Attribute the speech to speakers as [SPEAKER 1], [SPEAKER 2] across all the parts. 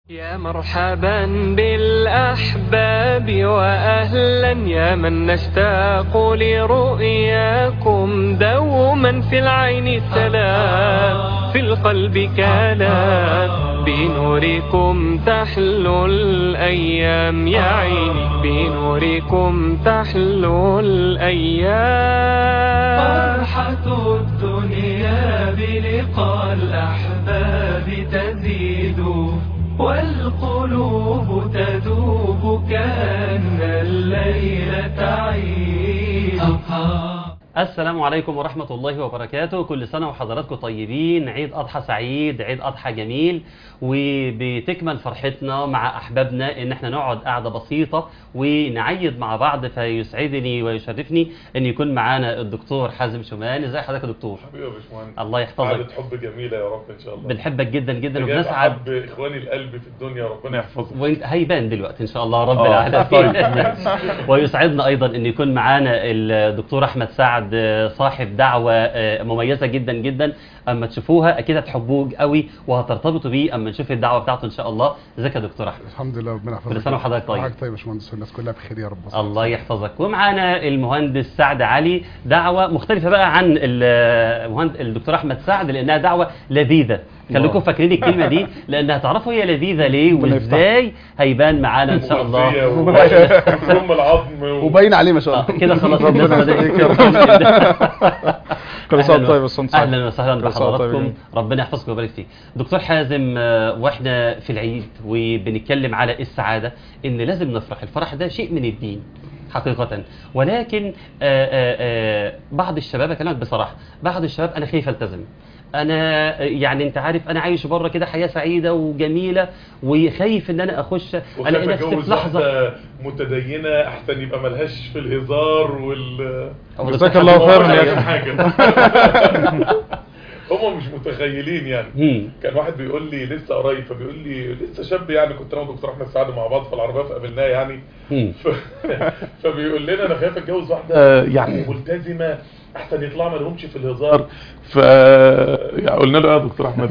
[SPEAKER 1] يا مرحبا بالأحباب وأهلا يا من نشتاق لرؤياكم دوما في العين سلام في القلب كلام بنوركم تحلو الأيام يا عيني بنوركم تحلو الأيام فرحة الدنيا بلقاء الأحباب تزيد والقلوب تذوب كأن الليل تعيد
[SPEAKER 2] السلام عليكم ورحمة الله وبركاته كل سنة وحضراتكم طيبين عيد أضحى سعيد عيد أضحى جميل وبتكمل فرحتنا مع أحبابنا إن احنا نقعد قعدة بسيطة ونعيد مع بعض فيسعدني ويشرفني إن يكون معانا الدكتور حازم شومان ازي حضرتك يا دكتور
[SPEAKER 3] حبيبي يا باشمهندس
[SPEAKER 2] الله يحفظك
[SPEAKER 3] قعدة حب جميلة يا رب ان شاء الله
[SPEAKER 2] بنحبك جدا جدا
[SPEAKER 3] جاب
[SPEAKER 2] وبنسعد
[SPEAKER 3] احب اخواني القلب في الدنيا ربنا يحفظهم
[SPEAKER 2] وانت هيبان دلوقتي ان شاء الله رب
[SPEAKER 3] آه،
[SPEAKER 2] العالمين
[SPEAKER 3] طيب، ماشي.
[SPEAKER 2] ويسعدنا ايضا ان يكون معانا الدكتور احمد سعد آه، صاحب دعوه آه، مميزه جدا جدا اما تشوفوها اكيد هتحبوه قوي وهترتبطوا بيه اما نشوف الدعوه بتاعته ان شاء الله ازيك يا دكتور احمد
[SPEAKER 4] الحمد لله ربنا يحفظك
[SPEAKER 2] كل سنة وحضرتك طيب.
[SPEAKER 4] وحضرتك طيب يا باشمهندس والناس كلها بخير يا رب
[SPEAKER 2] الله يحفظك ومعانا المهندس سعد علي دعوه مختلفه بقى عن المهند... الدكتور احمد سعد لانها دعوه لذيذه خليكم فاكرين الكلمه دي لان هتعرفوا هي لذيذه ليه
[SPEAKER 4] ربنا يفتح.
[SPEAKER 2] وازاي هيبان معانا ان شاء الله
[SPEAKER 3] وفرم العظم و...
[SPEAKER 4] وباين عليه ما شاء
[SPEAKER 2] آه،
[SPEAKER 4] الله
[SPEAKER 2] كده خلاص
[SPEAKER 4] ربنا
[SPEAKER 2] الناس بدأت
[SPEAKER 4] يخليك يا رب.
[SPEAKER 5] كل سنة
[SPEAKER 2] أهلاً
[SPEAKER 5] طيب
[SPEAKER 2] و-
[SPEAKER 5] يا أستاذ سعد.
[SPEAKER 2] اهلا وسهلا
[SPEAKER 5] كل سنة وأنتم
[SPEAKER 2] بحضراتكم
[SPEAKER 5] طيبين.
[SPEAKER 2] ربنا يحفظكم ويبارك فيك دكتور حازم آه، واحنا في العيد وبنتكلم على السعاده ان لازم نفرح الفرح ده شيء من الدين حقيقة ولكن آه، آه، آه، بعض الشباب اكلمك بصراحة بعض الشباب انا خايف التزم انا آه، يعني انت عارف انا عايش بره كده حياة سعيدة وجميلة وخايف ان انا اخش
[SPEAKER 3] وخايف
[SPEAKER 2] الاقي نفسي
[SPEAKER 3] اتجوز
[SPEAKER 2] في لحظة
[SPEAKER 3] واحدة متدينة احسن يبقى ملهاش في الهزار وال
[SPEAKER 2] أو
[SPEAKER 5] جزاك
[SPEAKER 2] دكتور
[SPEAKER 5] الله
[SPEAKER 2] حازم،
[SPEAKER 5] خيراً
[SPEAKER 3] ولا
[SPEAKER 5] يا
[SPEAKER 3] أي
[SPEAKER 5] أخي.
[SPEAKER 3] حاجة هم مش متخيلين يعني
[SPEAKER 2] مم.
[SPEAKER 3] كان واحد بيقول لي لسه قريب فبيقول لي لسه شاب يعني كنت انا ودكتور احمد سعد مع بعض في العربيه فقابلناه يعني
[SPEAKER 2] مم.
[SPEAKER 3] ف... فبيقول لنا انا خايف اتجوز واحده يعني ملتزمه احسن يطلع ما لهمش في الهزار ف يعني قلنا له إيه يا دكتور احمد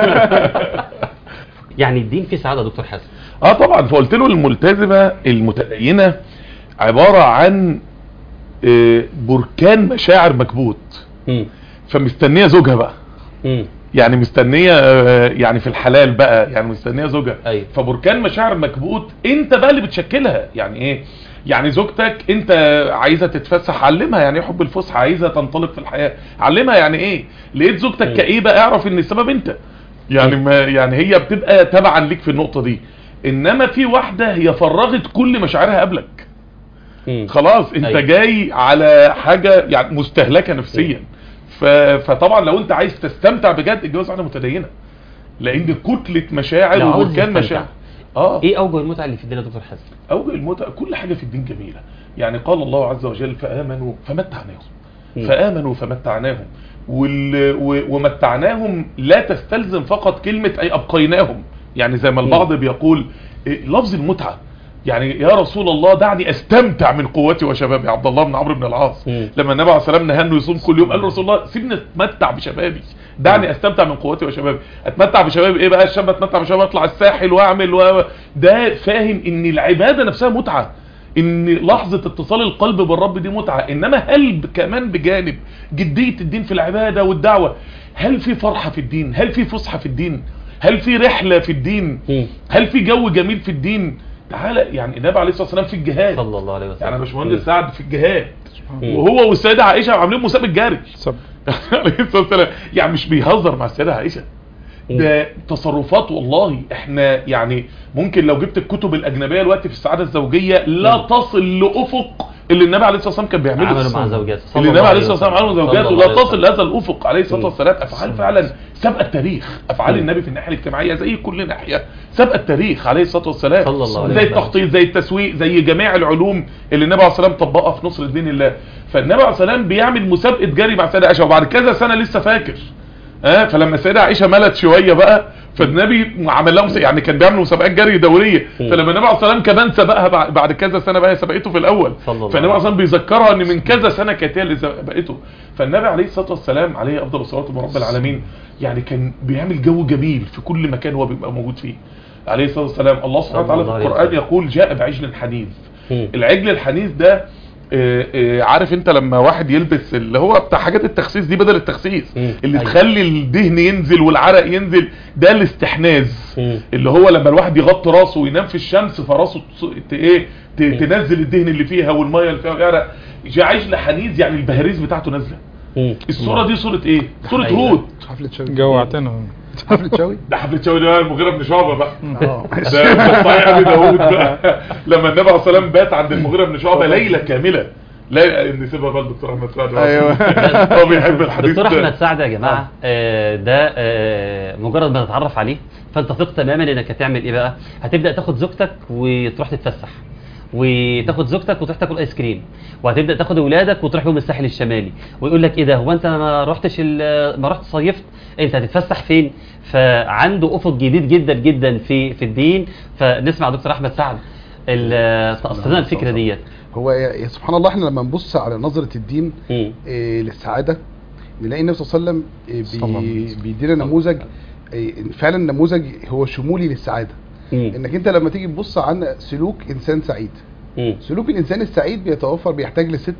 [SPEAKER 2] يعني الدين فيه سعادة يا دكتور حازم
[SPEAKER 3] اه طبعا فقلت له الملتزمه المتدينه عباره عن آه، بركان مشاعر مكبوت
[SPEAKER 2] مم.
[SPEAKER 3] فمستنيه زوجها بقى
[SPEAKER 2] مم.
[SPEAKER 3] يعني مستنيه آه، يعني في الحلال بقى يعني مستنيه زوجها
[SPEAKER 2] أيوة.
[SPEAKER 3] فبركان مشاعر مكبوت انت بقى اللي بتشكلها يعني ايه يعني زوجتك انت عايزه تتفسح علمها يعني ايه حب الفسحه عايزه تنطلق في الحياه علمها يعني ايه لقيت زوجتك
[SPEAKER 2] مم.
[SPEAKER 3] كئيبه اعرف ان السبب انت يعني ما يعني هي بتبقى تبعا ليك في النقطه دي انما في واحده هي فرغت كل مشاعرها قبلك
[SPEAKER 2] مم.
[SPEAKER 3] خلاص انت
[SPEAKER 2] أيوة.
[SPEAKER 3] جاي على حاجة يعني مستهلكة نفسيا ف... فطبعا لو انت عايز تستمتع بجد اتجوز واحدة متدينة لان كتلة مشاعر
[SPEAKER 2] لو عاوز
[SPEAKER 3] وبركان
[SPEAKER 2] يستمتع.
[SPEAKER 3] مشاعر اه
[SPEAKER 2] ايه اوجه المتعة اللي في الدين يا دكتور حازم
[SPEAKER 3] اوجه المتعة كل حاجة في الدين جميلة يعني قال الله عز وجل فآمنوا فمتعناهم
[SPEAKER 2] مم.
[SPEAKER 3] فآمنوا فمتعناهم وال... و... ومتعناهم لا تستلزم فقط كلمة اي ابقيناهم يعني زي ما البعض بيقول إيه، لفظ المتعة يعني يا رسول الله دعني استمتع من قوتي وشبابي عبد الله بن عمرو بن العاص
[SPEAKER 2] مم.
[SPEAKER 3] لما النبي عليه الصلاه والسلام نهى انه يصوم كل يوم قال له رسول الله سيبني اتمتع بشبابي دعني استمتع من قوتي وشبابي اتمتع بشبابي ايه بقى الشاب اتمتع بشبابي اطلع الساحل واعمل و... ده فاهم ان العباده نفسها متعه ان لحظة اتصال القلب بالرب دي متعة انما هل ب- كمان بجانب جدية الدين في العبادة والدعوة هل في فرحة في الدين هل في فسحة في الدين هل في رحلة في الدين
[SPEAKER 2] مم.
[SPEAKER 3] هل في جو جميل في الدين تعالى يعني النبي عليه الصلاة والسلام في الجهاد
[SPEAKER 2] صلى الله عليه وسلم
[SPEAKER 3] يعني يا باشمهندس سعد في الجهاد
[SPEAKER 2] مم.
[SPEAKER 3] وهو والسيدة عائشة عاملين مسابقة جري
[SPEAKER 5] سب
[SPEAKER 3] عليه الصلاة والسلام يعني مش بيهزر مع السيدة عائشة
[SPEAKER 2] مم.
[SPEAKER 3] ده تصرفات والله احنا يعني ممكن لو جبت الكتب الأجنبية دلوقتي في السعادة الزوجية لا
[SPEAKER 2] مم.
[SPEAKER 3] تصل لأفق اللي النبي عليه الصلاة والسلام كان بيعمله
[SPEAKER 2] عملوا مع زوجاته صلى
[SPEAKER 3] اللي النبي
[SPEAKER 2] الله
[SPEAKER 3] عليه الصلاة والسلام عمله
[SPEAKER 2] وسلم.
[SPEAKER 3] زوجاته
[SPEAKER 2] صلى
[SPEAKER 3] لا
[SPEAKER 2] الله عليه
[SPEAKER 3] تصل
[SPEAKER 2] وسلم.
[SPEAKER 3] لهذا الأفق عليه الصلاة
[SPEAKER 2] مم.
[SPEAKER 3] والسلام أفعال فعلا سبق التاريخ أفعال
[SPEAKER 2] مم.
[SPEAKER 3] النبي في الناحية الاجتماعية زي كل ناحية سبق التاريخ عليه الصلاة والسلام
[SPEAKER 2] صلى الله عليه
[SPEAKER 3] زي
[SPEAKER 2] وسلم.
[SPEAKER 3] التخطيط زي التسويق زي جميع العلوم اللي النبي عليه الصلاة والسلام طبقها في نصر دين الله فالنبي عليه الصلاة والسلام بيعمل مسابقة جري مع سيدة عائشة وبعد كذا سنة لسه فاكر اه فلما السيدة عائشة ملت شوية بقى فالنبي عمل لها مس- يعني كان بيعمل مسابقات جري دورية
[SPEAKER 2] مم.
[SPEAKER 3] فلما النبي عليه الصلاة والسلام كمان سبقها بع- بعد كذا سنة بقى هي سبقته في الأول
[SPEAKER 2] صلى الله
[SPEAKER 3] فالنبي عليه
[SPEAKER 2] عليه
[SPEAKER 3] الصلاة والسلام بيذكرها ان من كذا سنة كانت هي اللي سبقته فالنبي عليه الصلاة والسلام عليه أفضل الصلاة من رب العالمين يعني كان بيعمل جو جميل في كل مكان هو بيبقى موجود فيه عليه الصلاه والسلام الله سبحانه
[SPEAKER 2] صلى
[SPEAKER 3] وتعالى
[SPEAKER 2] الله
[SPEAKER 3] في
[SPEAKER 2] عليه
[SPEAKER 3] القران
[SPEAKER 2] وسلم.
[SPEAKER 3] يقول جاء بعجل حنيذ
[SPEAKER 2] مم.
[SPEAKER 3] العجل الحنيذ ده آه، آه، عارف انت لما واحد يلبس اللي هو بتاع حاجات التخسيس دي بدل التخسيس
[SPEAKER 2] مم.
[SPEAKER 3] اللي
[SPEAKER 2] أيوة.
[SPEAKER 3] تخلي الدهن ينزل والعرق ينزل ده الاستحناز
[SPEAKER 2] مم.
[SPEAKER 3] اللي هو لما الواحد يغطي راسه وينام في الشمس فراسه تص- ت- ايه ت- تنزل الدهن اللي فيها والميه اللي فيها والعرق جاء عجل حنيذ يعني البهاريز بتاعته نازله
[SPEAKER 2] مم.
[SPEAKER 3] الصوره دي صوره ايه صوره
[SPEAKER 2] أيوة.
[SPEAKER 3] هود
[SPEAKER 4] حفلة شوي
[SPEAKER 5] جوعتنا
[SPEAKER 4] حفلة شوي
[SPEAKER 3] ده حفله شوي ده المغيره بن شعبه بقى
[SPEAKER 4] اه
[SPEAKER 3] ده ده صحيح ابي داوود بقى لما النبي عليه الصلاه والسلام بات عند المغيره بن شعبه ليله كامله لا نسيبها بقى الدكتور احمد سعد
[SPEAKER 4] أيوة.
[SPEAKER 3] هو بيحب الحديث
[SPEAKER 2] دكتور
[SPEAKER 3] ده.
[SPEAKER 2] احمد سعد يا جماعه آه، ده آه، مجرد ما تتعرف عليه فانت ثق تماما انك هتعمل ايه بقى هتبدا تاخد زوجتك وتروح تتفسح وتاخد زوجتك وتروح تاكل ايس كريم وهتبدا تاخد اولادك وتروح بهم الساحل الشمالي ويقول لك ايه ده هو انت ما رحتش ال- ما رحت صيفت انت هتتفسح فين فعنده افق جديد جدا جدا في في الدين فنسمع دكتور احمد سعد ال- تاصلنا الفكره ديت
[SPEAKER 4] هو يا يا سبحان الله احنا لما نبص على نظرة الدين
[SPEAKER 2] مم.
[SPEAKER 4] إيه للسعادة نلاقي النبي صلى الله عليه وسلم إيه
[SPEAKER 5] صلى الله عليه
[SPEAKER 4] بي
[SPEAKER 5] وسلم.
[SPEAKER 4] بيدينا نموذج إيه فعلا نموذج هو شمولي للسعادة
[SPEAKER 2] مم.
[SPEAKER 4] انك انت لما تيجي تبص عن سلوك انسان سعيد
[SPEAKER 2] مم.
[SPEAKER 4] سلوك الانسان السعيد بيتوفر بيحتاج لست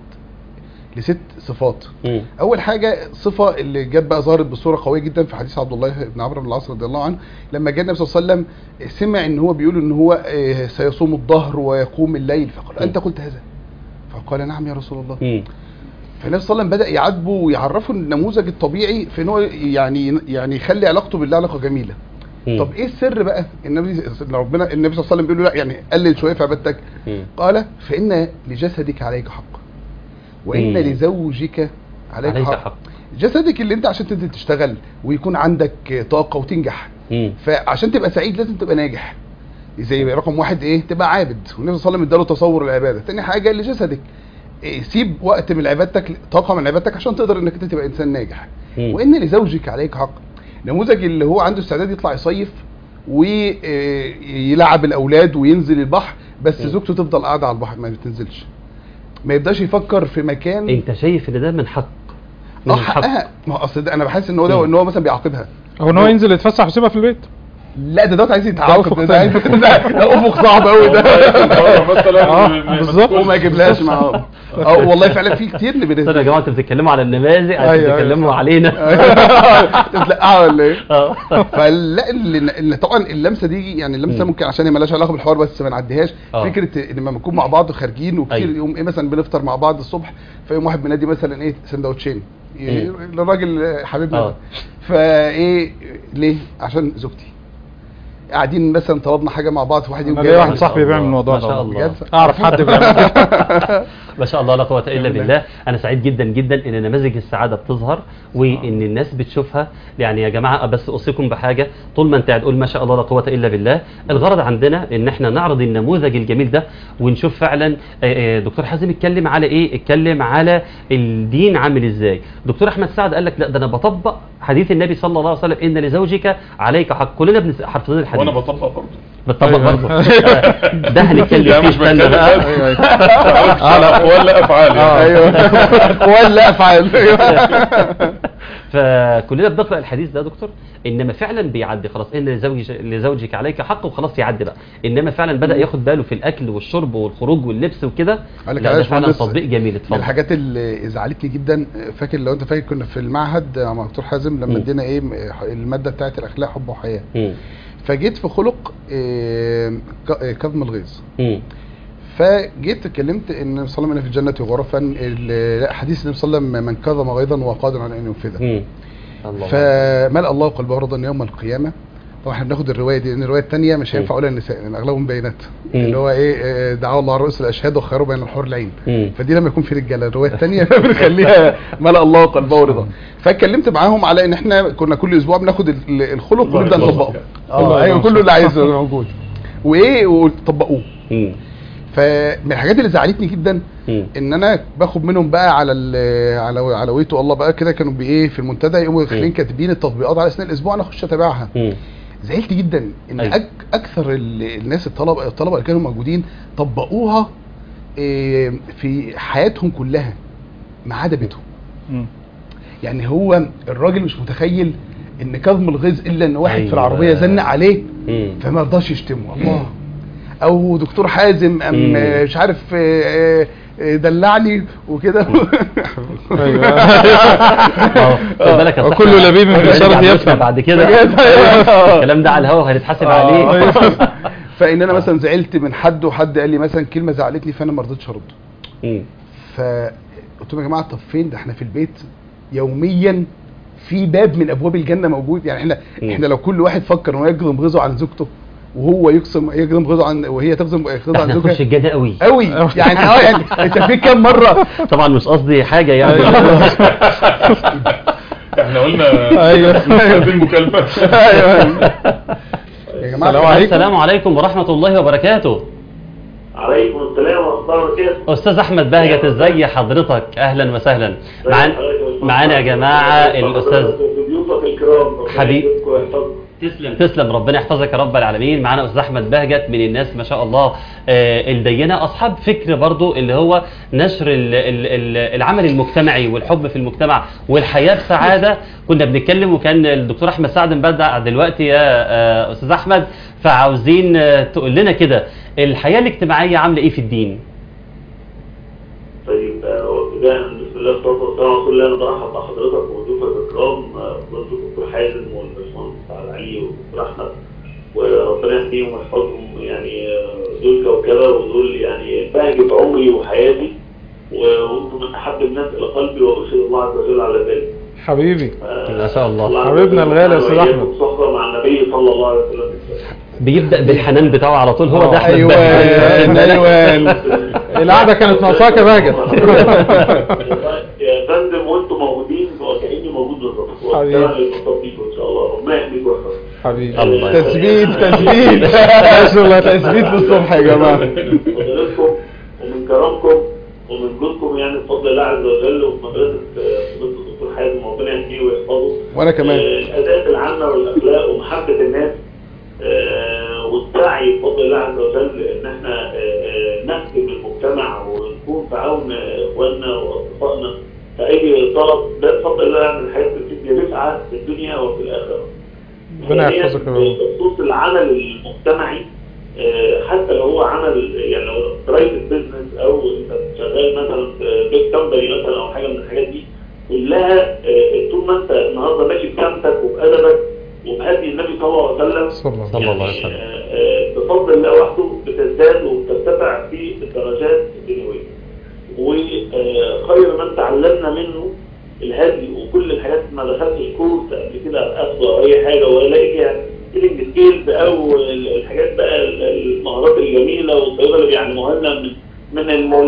[SPEAKER 4] لست صفات
[SPEAKER 2] مم.
[SPEAKER 4] اول حاجه صفه اللي جت بقى ظهرت بصوره قويه جدا في حديث عبد الله بن عمرو بن العاص رضي الله عنه لما جاء النبي صلى الله عليه وسلم سمع ان هو بيقول ان هو آه، سيصوم الظهر ويقوم الليل فقال انت قلت هذا فقال نعم يا رسول الله
[SPEAKER 2] مم.
[SPEAKER 4] فالنبي صلى الله عليه وسلم بدا يعاتبه ويعرفه النموذج الطبيعي في ان هو يعني يعني يخلي علاقته بالله علاقه جميله
[SPEAKER 2] مم.
[SPEAKER 4] طب ايه السر بقى النبي إن ربنا النبي صلى الله عليه وسلم بيقول له لا يعني قلل شويه في عبادتك
[SPEAKER 2] مم.
[SPEAKER 4] قال فان لجسدك عليك حق وان
[SPEAKER 2] مم.
[SPEAKER 4] لزوجك عليك,
[SPEAKER 2] عليك
[SPEAKER 4] حق.
[SPEAKER 2] حق
[SPEAKER 4] جسدك اللي انت عشان تنزل تشتغل ويكون عندك طاقه وتنجح
[SPEAKER 2] مم.
[SPEAKER 4] فعشان تبقى سعيد لازم تبقى ناجح زي رقم واحد ايه تبقى عابد والنبي صلى الله عليه وسلم اداله تصور العباده تاني حاجه لجسدك إيه سيب وقت من عبادتك طاقه من عبادتك عشان تقدر انك انت تبقى انسان ناجح
[SPEAKER 2] مم.
[SPEAKER 4] وان لزوجك عليك حق نموذج اللي هو عنده استعداد يطلع يصيف ويلعب الاولاد وينزل البحر بس
[SPEAKER 2] مم.
[SPEAKER 4] زوجته تفضل قاعده على البحر ما بتنزلش ما يبداش يفكر في مكان
[SPEAKER 2] انت شايف ان ده من حق من
[SPEAKER 4] اه
[SPEAKER 2] الحق
[SPEAKER 4] حقها ما هو اصل ده انا بحس ان هو ده
[SPEAKER 2] مم.
[SPEAKER 4] ان هو مثلا بيعاقبها
[SPEAKER 5] هو ان هو ينزل يتفسح ويسيبها في البيت
[SPEAKER 4] لا ده دوت عايز
[SPEAKER 5] ده
[SPEAKER 4] يتعاقب
[SPEAKER 5] أفق
[SPEAKER 4] ده, ده,
[SPEAKER 5] تاني.
[SPEAKER 4] عايز- ده, ده افق صعب قوي ده
[SPEAKER 3] مثلا
[SPEAKER 5] آه،
[SPEAKER 3] م- م-
[SPEAKER 5] بالظبط.
[SPEAKER 3] مسؤول-
[SPEAKER 4] وما يجيبلهاش معاه اه والله فعلا في كتير اللي
[SPEAKER 2] طب يا جماعه انتوا بتتكلموا على النماذج
[SPEAKER 4] أيوة،
[SPEAKER 2] انتوا
[SPEAKER 4] أيوة.
[SPEAKER 2] بتتكلموا علينا
[SPEAKER 4] تتلقاها ولا ايه؟
[SPEAKER 2] اه
[SPEAKER 4] فلا اللي اللي طبعا اللمسه دي يعني اللمسه
[SPEAKER 2] مم.
[SPEAKER 4] ممكن عشان هي مالهاش علاقه بالحوار بس ما نعديهاش
[SPEAKER 2] آه.
[SPEAKER 4] فكره ان لما بنكون مع بعض خارجين وكتير
[SPEAKER 2] أيوة.
[SPEAKER 4] يوم ايه مثلا بنفطر مع بعض الصبح فيقوم واحد منادي مثلا ايه سندوتشين ي- للراجل حبيبنا
[SPEAKER 2] آه.
[SPEAKER 4] ده. فايه ليه؟ عشان زوجتي قاعدين مثلا طلبنا حاجه مع بعض واحد يقوم
[SPEAKER 5] انا
[SPEAKER 4] جاي
[SPEAKER 5] ليا
[SPEAKER 2] ما
[SPEAKER 5] واحد
[SPEAKER 2] شاء
[SPEAKER 5] صاحبي بيعمل
[SPEAKER 2] الله.
[SPEAKER 5] الموضوع
[SPEAKER 2] ما شاء
[SPEAKER 5] ده
[SPEAKER 2] الله.
[SPEAKER 4] بجد؟
[SPEAKER 5] اعرف حد بيعمل كده
[SPEAKER 2] ما شاء الله لا قوه الا
[SPEAKER 4] بالله.
[SPEAKER 2] بالله انا سعيد جدا جدا ان نماذج السعاده بتظهر وان الناس بتشوفها يعني يا جماعه بس اوصيكم بحاجه طول ما انت هتقول ما شاء الله لا قوه الا بالله الغرض عندنا ان احنا نعرض النموذج الجميل ده ونشوف فعلا آه، آه، دكتور حازم اتكلم على ايه اتكلم على الدين عامل ازاي دكتور احمد سعد قال لك لا ده انا بطبق حديث النبي صلى الله عليه وسلم ان لزوجك عليك حق كلنا بنس- حافظين الحديث
[SPEAKER 3] وانا بطبق برضه
[SPEAKER 2] بتطبق
[SPEAKER 5] أيوة.
[SPEAKER 2] برضه ده هنتكلم
[SPEAKER 3] لا
[SPEAKER 2] فيه
[SPEAKER 3] مش
[SPEAKER 2] استنى
[SPEAKER 3] بتكلم
[SPEAKER 2] بقى
[SPEAKER 3] بس على اقوال لا افعال يعني.
[SPEAKER 4] ايوه ولا افعال
[SPEAKER 2] فكلنا بنقرا الحديث ده يا دكتور انما فعلا بيعدي خلاص ان لزوجك لزوجك عليك حق وخلاص يعدي بقى انما فعلا بدا ياخد باله في الاكل والشرب والخروج واللبس وكده
[SPEAKER 4] قال لك
[SPEAKER 2] لا ده
[SPEAKER 4] عايش
[SPEAKER 2] فعلا
[SPEAKER 4] مهندس.
[SPEAKER 2] تطبيق جميل
[SPEAKER 4] من
[SPEAKER 2] اتفضل
[SPEAKER 4] الحاجات اللي زعلتني جدا فاكر لو انت فاكر كنا في المعهد مع دكتور حازم لما
[SPEAKER 2] مم.
[SPEAKER 4] ادينا ايه الماده بتاعت الاخلاق حب وحياه
[SPEAKER 2] مم.
[SPEAKER 4] فجيت في خلق آه، ك- آه، كظم الغيظ
[SPEAKER 2] مم.
[SPEAKER 4] فجيت اتكلمت ان النبي صلى الله عليه وسلم في الجنه غرفا ال- لا، حديث النبي صلى الله عليه وسلم من كظم غيظا وهو قادر على ان ينفذه
[SPEAKER 2] مم. الله
[SPEAKER 4] فملأ الله قلبه رضا يوم القيامه طبعا احنا بناخد الروايه دي لان الروايه الثانيه مش هينفع اقولها للنساء لان اغلبهم بينات
[SPEAKER 2] مم.
[SPEAKER 4] اللي هو ايه آه، دعا الله على رؤوس الاشهاد وخيروا بين الحور العين
[SPEAKER 2] مم.
[SPEAKER 4] فدي لما يكون في رجاله الروايه الثانيه بنخليها ملأ الله قلبه رضا فاتكلمت معاهم على ان احنا كنا كل اسبوع بناخد ال- الخلق
[SPEAKER 3] الله
[SPEAKER 4] ونبدا
[SPEAKER 3] يرضى
[SPEAKER 4] نطبقه
[SPEAKER 3] عليك.
[SPEAKER 5] الله
[SPEAKER 4] اه ايوه
[SPEAKER 5] يرضى
[SPEAKER 4] كله اللي عايزه موجود وايه وطبقوه
[SPEAKER 2] مم.
[SPEAKER 4] فمن الحاجات اللي زعلتني جدا
[SPEAKER 2] مم.
[SPEAKER 4] ان انا باخد منهم بقى على ال- على على ويتو الله بقى كده كانوا بايه في المنتدى يقوموا داخلين
[SPEAKER 2] مم.
[SPEAKER 4] كاتبين التطبيقات على اثناء الاسبوع انا اخش اتابعها
[SPEAKER 2] مم.
[SPEAKER 4] زعلت جدا ان
[SPEAKER 2] أيوة.
[SPEAKER 4] أك اكثر ال- الناس الطلبه الطلبه اللي كانوا موجودين طبقوها إيه، في حياتهم كلها ما عدا بيتهم
[SPEAKER 5] مم.
[SPEAKER 4] يعني هو الراجل مش متخيل ان كظم الغيظ الا ان واحد في
[SPEAKER 2] أيوة.
[SPEAKER 4] العربيه زنق عليه
[SPEAKER 2] مم.
[SPEAKER 4] فما رضاش يشتمه الله او دكتور حازم ام
[SPEAKER 2] مم.
[SPEAKER 4] آه، مش عارف آه، آه، دلعني وكده
[SPEAKER 5] ايوه
[SPEAKER 2] اه خد بالك يا
[SPEAKER 5] وكل
[SPEAKER 2] صاحبي،
[SPEAKER 5] لبيب من
[SPEAKER 2] هنرجع
[SPEAKER 5] بشارة
[SPEAKER 2] بنسمع
[SPEAKER 5] يفهم.
[SPEAKER 2] بعد كده
[SPEAKER 4] بجد، أيوة.
[SPEAKER 2] الكلام ده على الهوا هنتحاسب
[SPEAKER 4] آه.
[SPEAKER 2] عليه
[SPEAKER 4] فان انا مثلا زعلت من حد وحد قال لي مثلا كلمه زعلتني فانا ما رضيتش ارد
[SPEAKER 2] مم.
[SPEAKER 4] فقلت لهم يا جماعه طب فين ده احنا في البيت يوميا في باب من ابواب الجنه موجود يعني احنا
[SPEAKER 2] مم.
[SPEAKER 4] احنا لو كل واحد فكر انه يجزم غيظه عن زوجته وهو يقسم يجزم غيظه عن وهي تجزم غيظه عن
[SPEAKER 2] احنا هنخش
[SPEAKER 4] زوجها
[SPEAKER 2] الجنة قوي
[SPEAKER 4] قوي يعني اه يعني انت في كام مره
[SPEAKER 2] طبعا مش قصدي حاجة يعني
[SPEAKER 3] احنا قلنا
[SPEAKER 5] أيوة.
[SPEAKER 3] هذه المكالمة
[SPEAKER 4] يا جماعه
[SPEAKER 5] السلام عليكم.
[SPEAKER 2] السلام عليكم ورحمة الله وبركاته
[SPEAKER 6] عليكم السلام ورحمة الله وبركاته
[SPEAKER 2] أستاذ أحمد بهجت ازي حضرتك أهلا وسهلا معانا معانا يا جماعة الأستاذ
[SPEAKER 6] ضيوفك الكرام
[SPEAKER 2] حبيب.
[SPEAKER 6] ويحفظكم.
[SPEAKER 2] تسلم تسلم ربنا يحفظك يا رب العالمين معانا استاذ احمد بهجت من الناس ما شاء الله آه، الدينه اصحاب فكر برضو اللي هو نشر ال- ال- ال- العمل المجتمعي والحب في المجتمع والحياه بسعاده كنا بنتكلم وكان الدكتور احمد سعد مبدع دلوقتي يا آه، استاذ احمد فعاوزين آه، تقول لنا كده الحياه الاجتماعيه عامله ايه في الدين
[SPEAKER 6] طيب آه، وابتداء بسم الله والصلاة والسلام على رسول الله أنا برحب بحضرتك وضيوفك الكرام آه، برضه الدكتور حازم والباشمهندس سعد علي والدكتور أحمد وربنا يحميهم ويحفظهم يعني آه، دول كوكبة ودول يعني بهجة عمري وحياتي و- وانتم من أحب الناس إلى قلبي وأشهد الله عز وجل على ذلك
[SPEAKER 5] حبيبي
[SPEAKER 2] ما شاء الله.
[SPEAKER 6] عز
[SPEAKER 5] حبيبنا
[SPEAKER 6] وجل
[SPEAKER 5] الغالي يا أستاذ
[SPEAKER 6] وإياكم
[SPEAKER 5] أحمد.
[SPEAKER 6] صحبة مع النبي صلى الله عليه وسلم
[SPEAKER 2] بيبدا بالحنان بتاعه على طول هو ده احمد
[SPEAKER 4] ايوه
[SPEAKER 2] بهجت.
[SPEAKER 4] ايوه
[SPEAKER 5] القعده كانت ناقصاك يا بهجت
[SPEAKER 6] يا فندم وانتم موجودين وكاني موجود بالظبط
[SPEAKER 5] حبيبي.
[SPEAKER 6] وأتمنى المنطقة بيكم ان شاء الله ربنا يحميكم ويحفظكم
[SPEAKER 5] حبيبي
[SPEAKER 2] الله
[SPEAKER 4] تثبيت تثبيت ما شاء الله تثبيت للصبح يا جماعه
[SPEAKER 6] من فضلكم ومن كرمكم ومن جودكم يعني بفضل الله عز وجل وفي مدرسه آه، فضيله الدكتور حازم ربنا يهديه ويحفظه
[SPEAKER 4] وانا كمان
[SPEAKER 6] آه، الاداب العامه والاخلاق ومحبه الناس آه، والسعي بفضل الله عز وجل ان احنا آه، آه، نخدم المجتمع ونكون في عون اخواننا واصدقائنا في اي طلب ده بفضل الله من الحياه اللي بنسعى في الدنيا وفي الاخره.
[SPEAKER 5] ربنا يحفظك يا رب.
[SPEAKER 6] بخصوص العمل المجتمعي آه، حتى لو هو عمل يعني لو برايفت بزنس او انت شغال مثلا في بيت كمباني مثلا او حاجه من الحاجات دي كلها آه، طول ما انت النهارده ماشي بسمتك وبادبك وبهدي النبي صلى الله عليه وسلم
[SPEAKER 5] صلى الله
[SPEAKER 2] صلى الله عليه
[SPEAKER 6] يعني،
[SPEAKER 2] وسلم.
[SPEAKER 6] آه، آه، بفضل الله وحده بتزداد وبترتفع في الدرجات الدنيويه. وخير من تعلمنا منه الهدي وكل الحاجات ما دخلتش كورس قبل كده اخده او اي حاجه ولا الاقي فيها سكيلنج سكيلز او ال- الحاجات بقى ال- المهارات الجميله والطيبه اللي بيعلموها لنا من من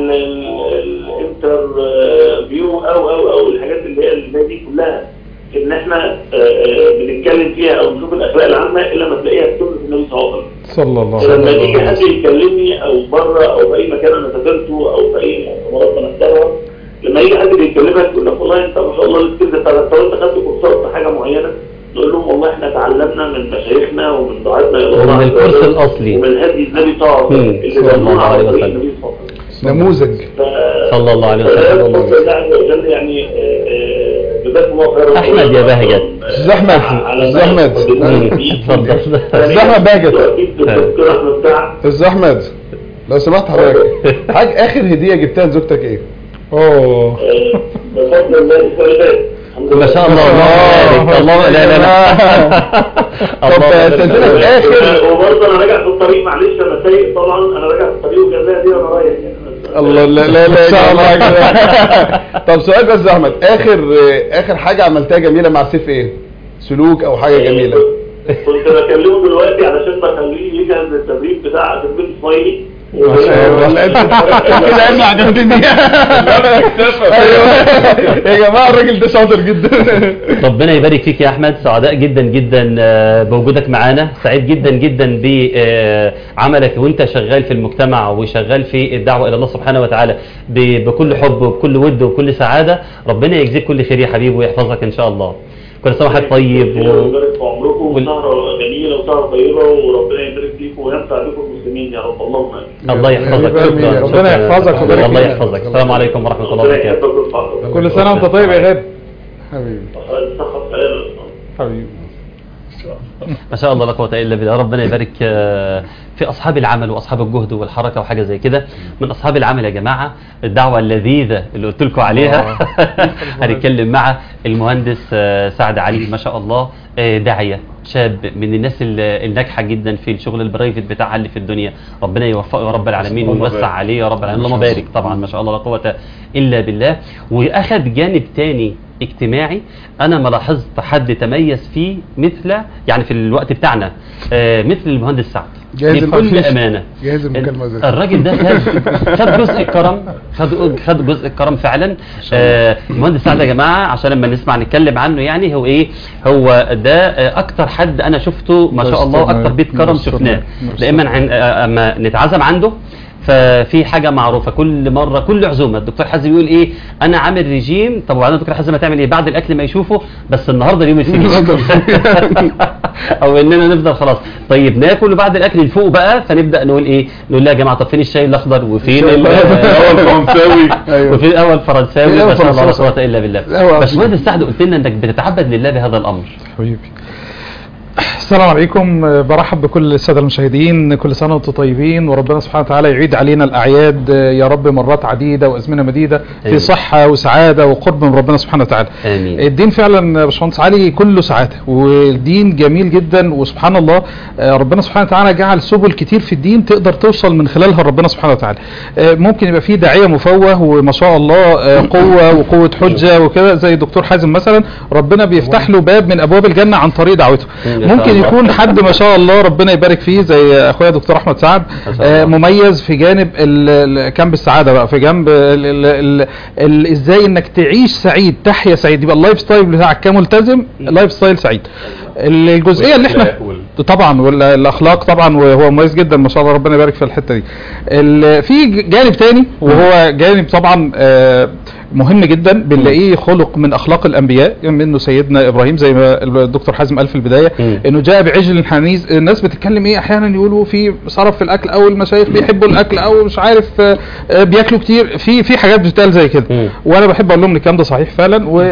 [SPEAKER 6] الانتر فيو او او او الحاجات اللي هي اللي زي دي كلها ان احنا آه، آه، بنتكلم فيها او نشوف الاخلاق العامه الا ما تلاقيها في سنه النبي صلى الله عليه وسلم.
[SPEAKER 5] صلى الله عليه
[SPEAKER 6] لما يجي
[SPEAKER 5] وسلم
[SPEAKER 6] حد يكلمني او بره او في اي مكان انا سافرته او في اي مؤتمرات بنحضرها لما يجي حد بيكلمك يقول لك والله انت ما شاء الله السكيلز بتاعتك طب انت خدت كورسات في حاجه معينه نقول لهم والله احنا تعلمنا من مشايخنا ومن دعاتنا الى الله
[SPEAKER 2] ومن
[SPEAKER 6] عز
[SPEAKER 2] الكورس
[SPEAKER 6] وجل
[SPEAKER 2] الأصلي.
[SPEAKER 6] ومن هدي النبي صلى الله عليه وسلم
[SPEAKER 2] مم.
[SPEAKER 6] اللي
[SPEAKER 2] صلى الله
[SPEAKER 6] دلونا على
[SPEAKER 2] عليه
[SPEAKER 6] طريق
[SPEAKER 2] وسلم.
[SPEAKER 6] النبي صلى الله عليه وسلم
[SPEAKER 4] نموذج
[SPEAKER 6] ف-
[SPEAKER 2] صلى الله عليه وسلم.
[SPEAKER 6] فده بفضل الله عز وجل يعني آه، آه، جزاكم الله خيرا
[SPEAKER 2] أحمد يا بهجت.
[SPEAKER 4] أستاذ أحمد،
[SPEAKER 6] على
[SPEAKER 4] أستاذ أحمد.
[SPEAKER 2] اتفضل.
[SPEAKER 4] أستاذ أحمد بهجت.
[SPEAKER 6] الدكتور احمد سعد
[SPEAKER 4] استاذ احمد لو سمحت حضرتك حاج اخر هديه جبتها لزوجتك ايه
[SPEAKER 5] اوه
[SPEAKER 6] آه، بفضل الله السنه اللي فاتت الحمد
[SPEAKER 2] ما
[SPEAKER 6] لله.
[SPEAKER 2] شاء الله الله يبارك الله لا لا لا
[SPEAKER 4] طب
[SPEAKER 2] الله
[SPEAKER 4] استاذنك
[SPEAKER 2] يبارك.
[SPEAKER 4] اخر
[SPEAKER 6] وبرضه انا راجع في الطريق معلش انا سايق طبعا انا راجع في الطريق وكان ليا دي وانا رايح يعني.
[SPEAKER 4] الله لا لا لا
[SPEAKER 5] إن شاء الله يا
[SPEAKER 4] جماعة. طب سؤال بس يا احمد اخر اخر حاجه عملتها جميله مع سيف ايه سلوك او حاجه جميله
[SPEAKER 6] كنت بكلمه دلوقتي علشان بخليه يجهز التدريب بتاع تدريب اسماعيلي
[SPEAKER 4] ما شاء الله لا انت كده قايم عجبتني ايوه يا جماعه الراجل ده شاطر جدا
[SPEAKER 2] ربنا يبارك فيك يا احمد سعداء جدا جدا آه، بوجودك معانا سعيد جدا جدا بعملك وانت شغال في المجتمع وشغال في الدعوه الى الله سبحانه وتعالى ب- بكل حب وبكل ود وبكل سعاده ربنا يجزيك كل خير يا حبيبي ويحفظك ان شاء الله كل سنه وحضرتك طيب و...
[SPEAKER 6] ويبارك في عمركم
[SPEAKER 2] وال-
[SPEAKER 6] وسهره جميله وسهره طيبه وربنا يبارك فيكم وينفع بكم المسلمين يا رب اللهم امين
[SPEAKER 2] الله يحفظك
[SPEAKER 4] آمين يا
[SPEAKER 2] شكرا
[SPEAKER 4] رب.
[SPEAKER 5] ربنا
[SPEAKER 2] شكراً.
[SPEAKER 5] يحفظك ويبارك
[SPEAKER 2] الله
[SPEAKER 5] فيك.
[SPEAKER 2] يحفظك السلام عليكم ورحمه الله
[SPEAKER 6] ربنا
[SPEAKER 2] وبركاته
[SPEAKER 6] يحفظك ويحفظك.
[SPEAKER 5] كل سنه وانت طيب يا غالي
[SPEAKER 4] حبيبي
[SPEAKER 6] صحة سلامة.
[SPEAKER 5] حبيبي
[SPEAKER 3] ان شاء الله
[SPEAKER 2] ما شاء الله لا قوه الا بالله ربنا يبارك آه، في اصحاب العمل واصحاب الجهد والحركه وحاجه زي كده من اصحاب العمل يا جماعه الدعوه اللذيذه اللي قلت لكم عليها هنتكلم مع المهندس آه، سعد علي ما شاء الله آه، داعيه شاب من الناس ال- الناجحه جدا في الشغل البرايفت بتاعها اللي في الدنيا ربنا يوفقه يا رب العالمين
[SPEAKER 3] اللهم
[SPEAKER 2] ويوسع
[SPEAKER 3] بارك.
[SPEAKER 2] عليه يا رب العالمين اللهم بارك طبعا ما شاء الله لا قوه الا بالله واخذ جانب تاني اجتماعي انا ما لاحظت حد تميز فيه مثل يعني في الوقت بتاعنا آه، مثل المهندس سعد
[SPEAKER 4] جاهز
[SPEAKER 2] بكل
[SPEAKER 4] المكالمة.
[SPEAKER 2] امانه
[SPEAKER 4] جاهز المكالمة زي
[SPEAKER 2] الراجل ده خد خد جزء الكرم خد خد جزء الكرم فعلا آه، المهندس سعد يا جماعه عشان لما نسمع نتكلم عنه يعني هو ايه هو ده آه، اكتر حد انا شفته ما شاء الله اكتر بيت كرم شفناه دائما عن آه، اما نتعزم عنده ففي حاجه معروفه كل مره كل عزومه الدكتور حازم يقول ايه انا عامل ريجيم طب وبعدين الدكتور حازم هتعمل ايه بعد الاكل ما يشوفه بس النهارده اليوم الفري او اننا نفضل خلاص طيب ناكل وبعد الاكل نفوق بقى فنبدا نقول ايه نقول لا يا جماعه طب فين الشاي الاخضر وفين ال-
[SPEAKER 3] اول فرنساوي
[SPEAKER 2] وفي الاول فرنساوي
[SPEAKER 4] الأول
[SPEAKER 2] ما شاء الله لا
[SPEAKER 4] فرنساوي.
[SPEAKER 2] قوه الا بالله
[SPEAKER 4] الأول
[SPEAKER 2] بس مهندس سعد قلت لنا انك بتتعبد لله بهذا الامر
[SPEAKER 5] حبيبي السلام عليكم برحب بكل الساده المشاهدين كل سنه وانتم طيبين وربنا سبحانه وتعالى يعيد علينا الاعياد يا رب مرات عديده وازمنه مديده في
[SPEAKER 2] آمين.
[SPEAKER 5] صحه وسعاده وقرب من ربنا سبحانه وتعالى
[SPEAKER 2] امين
[SPEAKER 5] الدين فعلا يا باشمهندس علي كله سعاده والدين جميل جدا وسبحان الله آه، ربنا سبحانه وتعالى جعل سبل كتير في الدين تقدر توصل من خلالها لربنا سبحانه وتعالى آه، ممكن يبقى فيه داعيه مفوه وما شاء الله آه، قوه وقوه حجه وكده زي الدكتور حازم مثلا ربنا بيفتح له باب من ابواب الجنه عن طريق دعوته
[SPEAKER 2] يا شاء
[SPEAKER 5] ممكن
[SPEAKER 2] الله.
[SPEAKER 5] يكون حد ما شاء الله ربنا يبارك فيه زي اخويا دكتور احمد سعد
[SPEAKER 2] ما شاء
[SPEAKER 5] آه،
[SPEAKER 2] الله.
[SPEAKER 5] مميز في جانب ال- ال- جنب السعاده بقى في جنب ال- ال- ال- ال- ازاي انك تعيش سعيد تحيا سعيد يبقى اللايف ستايل بتاعك كملتزم لايف ستايل سعيد الجزئيه اللي احنا
[SPEAKER 3] والأخلاق وال-
[SPEAKER 5] طبعا والاخلاق طبعا وهو مميز جدا ما شاء الله ربنا يبارك في الحته دي ال- في جانب تاني وهو جانب طبعا آه، مهم جدا بنلاقيه خلق من اخلاق الانبياء منه سيدنا ابراهيم زي ما الدكتور حازم قال في البدايه
[SPEAKER 2] مم.
[SPEAKER 5] انه جاء بعجل حنيذ الناس بتتكلم ايه احيانا يقولوا في صرف في الاكل او المشايخ بيحبوا الاكل او مش عارف آه، آه، بياكلوا كتير في في حاجات بتتقال زي كده
[SPEAKER 2] مم.
[SPEAKER 5] وانا بحب اقول لهم ان الكلام ده صحيح فعلا و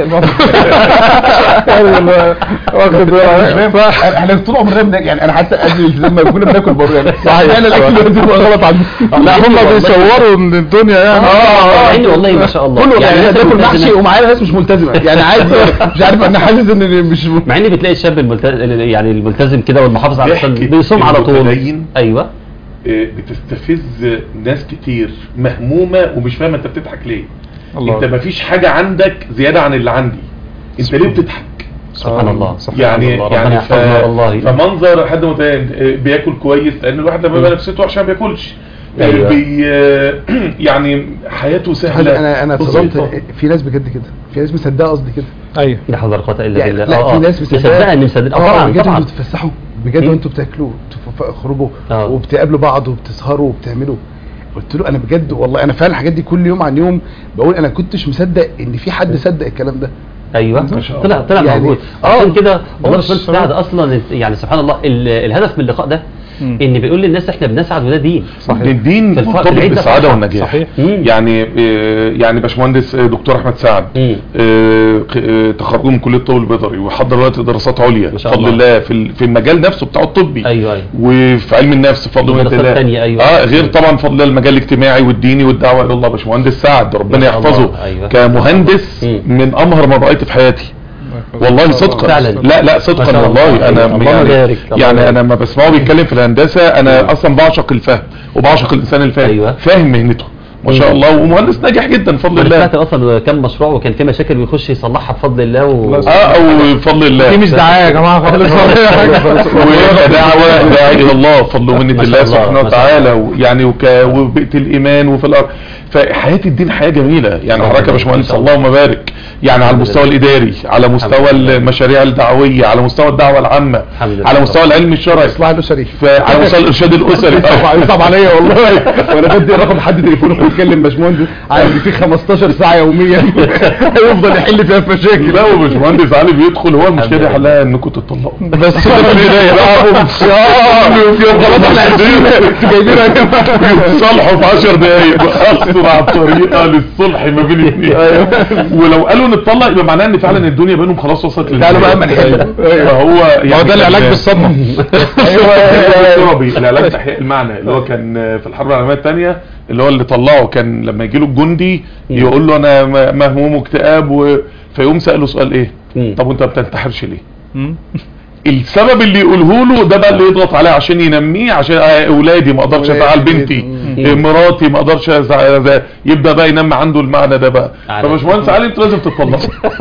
[SPEAKER 5] واخد بالك؟
[SPEAKER 4] احنا طول عمرنا بنا- يعني انا حتى قبل الالتزام ما كنا بناكل بره يعني
[SPEAKER 5] صحيح.
[SPEAKER 4] انا الاكل ده بيبقى غلط عندي
[SPEAKER 5] لا هم بيصوروا ان الدنيا يعني
[SPEAKER 2] اه يعني والله ما شاء الله
[SPEAKER 4] كله يعني
[SPEAKER 2] الناس
[SPEAKER 4] باكل محشي
[SPEAKER 2] الملتزمة-
[SPEAKER 4] ومعانا ناس مش ملتزمه يعني عادي مش عارف انا حاسس ان مش
[SPEAKER 2] مع ان بتلاقي الشاب الملتزم يعني الملتزم كده والمحافظ على
[SPEAKER 3] ضحكة
[SPEAKER 2] الصلاة بيصوم على طول
[SPEAKER 3] المتدين.
[SPEAKER 2] ايوه
[SPEAKER 3] آه، بتستفز ناس كتير مهمومه ومش فاهمه انت بتضحك ليه
[SPEAKER 5] الله.
[SPEAKER 3] انت مفيش حاجه عندك زياده عن اللي عندي انت ليه بتضحك
[SPEAKER 2] سبحان الله سبحان
[SPEAKER 3] يعني
[SPEAKER 2] الله ربنا
[SPEAKER 3] يعني ف...
[SPEAKER 2] يحفظنا والله
[SPEAKER 3] فمنظر حد متدين آه، بياكل كويس لان الواحد لما يبقى نفسيته وحشه ما بياكلش آه،
[SPEAKER 2] أيوة.
[SPEAKER 3] بي آه، يعني حياته سهله
[SPEAKER 4] انا انا
[SPEAKER 3] بسيطة.
[SPEAKER 4] اتصدمت في ناس بجد كده في ناس مصدقه قصدي كده
[SPEAKER 5] ايوه
[SPEAKER 2] لا حول ولا قوه الا
[SPEAKER 4] يعني
[SPEAKER 2] بالله
[SPEAKER 4] لا
[SPEAKER 2] آه،
[SPEAKER 4] في
[SPEAKER 2] آه.
[SPEAKER 4] ناس
[SPEAKER 2] مصدقه ان مصدقه
[SPEAKER 4] اه
[SPEAKER 2] طبعا
[SPEAKER 4] بجد
[SPEAKER 2] طبعا
[SPEAKER 4] انتوا بتتفسحوا بجد
[SPEAKER 2] مم.
[SPEAKER 4] وانتوا بتاكلوا تخرجوا
[SPEAKER 2] آه.
[SPEAKER 4] وبتقابلوا بعض وبتسهروا وبتعملوا قلت له انا بجد والله انا فعلا الحاجات دي كل يوم عن يوم بقول انا كنتش مصدق ان في حد صدق الكلام ده
[SPEAKER 2] ايوه
[SPEAKER 3] ما شاء
[SPEAKER 2] طلع
[SPEAKER 3] الله.
[SPEAKER 2] طلع
[SPEAKER 4] يعني-
[SPEAKER 2] موجود
[SPEAKER 4] آه.
[SPEAKER 2] عشان كده والله
[SPEAKER 5] بص،
[SPEAKER 2] الرسول سعد اصلا يعني سبحان الله ال- الهدف من اللقاء ده
[SPEAKER 5] مم.
[SPEAKER 2] ان بيقول للناس احنا بنسعد وده دين
[SPEAKER 5] صحيح
[SPEAKER 3] الدين
[SPEAKER 2] في الف- في
[SPEAKER 3] مرتبط
[SPEAKER 2] العيد ده
[SPEAKER 3] بالسعاده
[SPEAKER 2] فرحة.
[SPEAKER 3] والنجاح
[SPEAKER 5] صحيح.
[SPEAKER 2] مم.
[SPEAKER 3] يعني آه، يعني باشمهندس آه، دكتور احمد سعد
[SPEAKER 2] مم.
[SPEAKER 3] آه، ق- آه، تخرجه من كليه الطب البيطري وحضر دلوقتي دراسات عليا
[SPEAKER 2] ما شاء
[SPEAKER 3] بفضل
[SPEAKER 2] الله.
[SPEAKER 3] الله في ال- في المجال نفسه بتاعه الطبي
[SPEAKER 2] ايوه ايوه
[SPEAKER 3] وفي علم النفس بفضل من
[SPEAKER 2] ودراسات
[SPEAKER 3] الله
[SPEAKER 2] تانية، أيوة.
[SPEAKER 3] اه غير طبعا بفضل الله المجال الاجتماعي والديني والدعوه الى الله باشمهندس سعد
[SPEAKER 2] ما
[SPEAKER 3] ربنا
[SPEAKER 2] شاء الله،
[SPEAKER 3] يحفظه
[SPEAKER 2] أيوة.
[SPEAKER 3] كمهندس
[SPEAKER 2] مم.
[SPEAKER 3] من امهر ما رايت في حياتي والله صدقا
[SPEAKER 2] فعلا.
[SPEAKER 3] لا لا
[SPEAKER 2] ما
[SPEAKER 3] صدقا
[SPEAKER 2] شاء الله.
[SPEAKER 3] والله انا
[SPEAKER 2] اللهم
[SPEAKER 3] يعني,
[SPEAKER 2] بارك، اللهم
[SPEAKER 3] يعني
[SPEAKER 2] بارك.
[SPEAKER 3] انا لما بسمعه بيتكلم في الهندسه انا اصلا بعشق الفهم وبعشق الانسان الفاهم
[SPEAKER 2] أيوة.
[SPEAKER 3] فاهم مهنته ما شاء
[SPEAKER 2] مم.
[SPEAKER 3] الله ومهندس ناجح جدا بفضل
[SPEAKER 2] انا
[SPEAKER 3] الله
[SPEAKER 2] سمعت اصلا كم مشروع وكان في مشاكل ويخش يصلحها بفضل الله و...
[SPEAKER 3] اه او بفضل الله
[SPEAKER 5] دي مش دعايه يا جماعه خالص
[SPEAKER 3] ودعوة داعي الى الله بفضل ومنة
[SPEAKER 2] ما شاء
[SPEAKER 3] الله
[SPEAKER 2] الله،
[SPEAKER 3] سبحانه
[SPEAKER 2] ما شاء
[SPEAKER 3] وتعالى ويعني وك وبيئة الايمان وفي الارض فحياة الدين حياة جميلة يعني
[SPEAKER 2] الله
[SPEAKER 3] حضرتك يا
[SPEAKER 2] ما
[SPEAKER 3] باشمهندس
[SPEAKER 2] شاء الله.
[SPEAKER 3] اللهم بارك يعني على
[SPEAKER 2] الحمد
[SPEAKER 3] المستوى
[SPEAKER 2] لله.
[SPEAKER 3] الاداري على مستوى
[SPEAKER 2] الحمد لله.
[SPEAKER 3] المشاريع الدعوية على مستوى الدعوة العامة
[SPEAKER 2] الحمد لله.
[SPEAKER 3] على مستوى العلم الشرعي
[SPEAKER 4] اصلاح الاسري
[SPEAKER 3] على مستوى الارشاد الاسري
[SPEAKER 4] طبعا صعب عليا والله وانا بدي رقم حد تليفونه بيتكلم باشمهندس عارف إن في 15 ساعه يوميا هيفضل يحل فيها في مشاكل
[SPEAKER 3] لا وباشمهندس علي بيدخل هو المشكله دي
[SPEAKER 2] الحمد
[SPEAKER 3] حلها انكم تطلقوا
[SPEAKER 5] بس
[SPEAKER 3] في البدايه بقى خلاص احنا جايبينها يتصالحوا في 10 دقايق خلصوا اسرع طريقه للصلح ما بين الاثنين ولو قالوا نتطلق يبقى معناه ان فعلا الدنيا بينهم خلاص وصلت
[SPEAKER 4] تعالوا بقى ما نحل.
[SPEAKER 3] فهو
[SPEAKER 5] ما هو ده العلاج
[SPEAKER 3] كان-
[SPEAKER 5] بالصدمه
[SPEAKER 3] الترابي العلاج تحقيق المعنى اللي هو كان في الحرب العالميه الثانيه اللي هو اللي طلعه كان لما يجي له الجندي يقول له انا م- مهموم واكتئاب و... فيقوم ساله سؤال ايه
[SPEAKER 2] مم.
[SPEAKER 3] طب وانت ما بتنتحرش ليه
[SPEAKER 5] مم.
[SPEAKER 3] السبب اللي يقوله له ده بقى اللي يضغط عليه عشان ينميه عشان آه، اولادي ما اقدرش
[SPEAKER 4] أولادي.
[SPEAKER 3] ازعل بنتي آه، مراتي ما اقدرش ازعل يبدا بقى ينمي عنده المعنى ده بقى
[SPEAKER 2] على-
[SPEAKER 3] فباشمهندس علي انتوا لازم تتطلقوا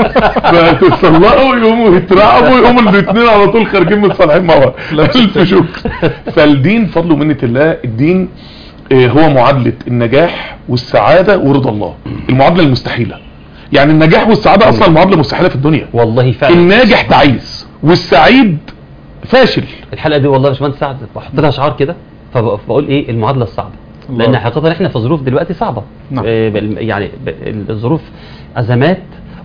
[SPEAKER 3] فتتطلقوا يقوموا يترعبوا يقوموا الاثنين على طول خارجين متصالحين مع بعض الف شكر فالدين فضل ومنه الله الدين آه، هو معادله النجاح والسعاده ورضا الله المعادله المستحيله يعني النجاح والسعاده اصلا معادله مستحيله في الدنيا
[SPEAKER 2] والله فعلا
[SPEAKER 3] الناجح تعيس والسعيد فاشل
[SPEAKER 2] الحلقه دي والله يا باشمهندس سعد بحط لها شعار كده فبقول ايه المعادله الصعبه
[SPEAKER 5] الله.
[SPEAKER 2] لان حقيقه احنا في ظروف دلوقتي صعبه
[SPEAKER 5] نعم.
[SPEAKER 2] آه، بال- يعني ب- الظروف ازمات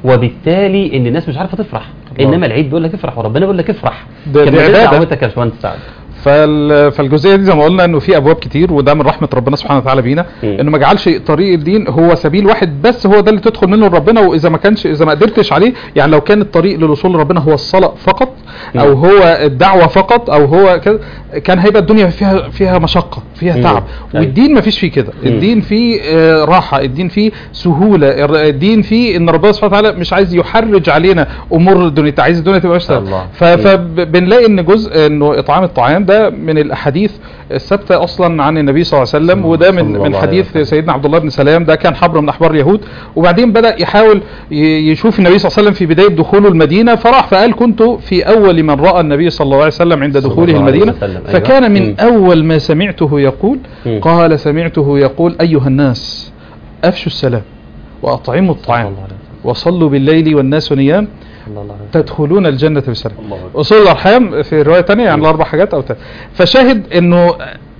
[SPEAKER 2] وبالتالي ان الناس مش عارفه تفرح
[SPEAKER 5] الله.
[SPEAKER 2] انما العيد بيقول لك افرح وربنا بيقول لك افرح
[SPEAKER 5] ده- دي
[SPEAKER 2] كمل لنا
[SPEAKER 5] عبادة.
[SPEAKER 2] دعوتك يا باشمهندس سعد
[SPEAKER 5] فال- فالجزئيه دي زي ما قلنا انه في ابواب كتير وده من رحمه ربنا سبحانه وتعالى بينا
[SPEAKER 2] مم.
[SPEAKER 5] انه ما جعلش طريق الدين هو سبيل واحد بس هو ده اللي تدخل منه لربنا واذا ما كانش اذا ما قدرتش عليه يعني لو كان الطريق للوصول لربنا هو الصلاه فقط او
[SPEAKER 2] مم.
[SPEAKER 5] هو الدعوه فقط او هو كده كان هيبقى الدنيا فيها فيها مشقه فيها
[SPEAKER 2] مم.
[SPEAKER 5] تعب
[SPEAKER 2] أيوة.
[SPEAKER 5] والدين ما فيش فيه كده
[SPEAKER 2] مم.
[SPEAKER 5] الدين فيه آه، راحه الدين فيه سهوله الر- الدين فيه ان ربنا سبحانه وتعالى مش عايز يحرج علينا امور الدنيا انت عايز الدنيا تبقى اشتغل
[SPEAKER 2] الله.
[SPEAKER 5] فبنلاقي ان جزء انه اطعام الطعام ده من الاحاديث الثابته اصلا عن النبي صلى الله عليه وسلم وده
[SPEAKER 2] صلى
[SPEAKER 5] من
[SPEAKER 2] الله
[SPEAKER 5] من
[SPEAKER 2] عليه
[SPEAKER 5] حديث
[SPEAKER 2] وسلم.
[SPEAKER 5] سيدنا عبد الله بن سلام ده كان حبر من احبار اليهود وبعدين بدا يحاول ي- يشوف النبي صلى الله عليه وسلم في بدايه دخوله المدينه فراح فقال كنت في اول من راى النبي صلى الله عليه وسلم عند
[SPEAKER 2] صلى
[SPEAKER 5] دخوله
[SPEAKER 2] الله عليه
[SPEAKER 5] المدينه
[SPEAKER 2] وسلم، أيوة.
[SPEAKER 5] فكان من
[SPEAKER 2] مم.
[SPEAKER 5] اول ما سمعته يقول
[SPEAKER 2] مم.
[SPEAKER 5] قال سمعته يقول ايها الناس افشوا السلام واطعموا
[SPEAKER 2] صلى
[SPEAKER 5] الطعام
[SPEAKER 2] الله عليه وسلم.
[SPEAKER 5] وصلوا بالليل والناس نيام
[SPEAKER 2] صلى الله عليه وسلم.
[SPEAKER 5] تدخلون الجنة بسلام
[SPEAKER 3] الله أكبر.
[SPEAKER 5] أصول الأرحام في رواية تانية يعني الأربع حاجات أو تانية فشاهد أنه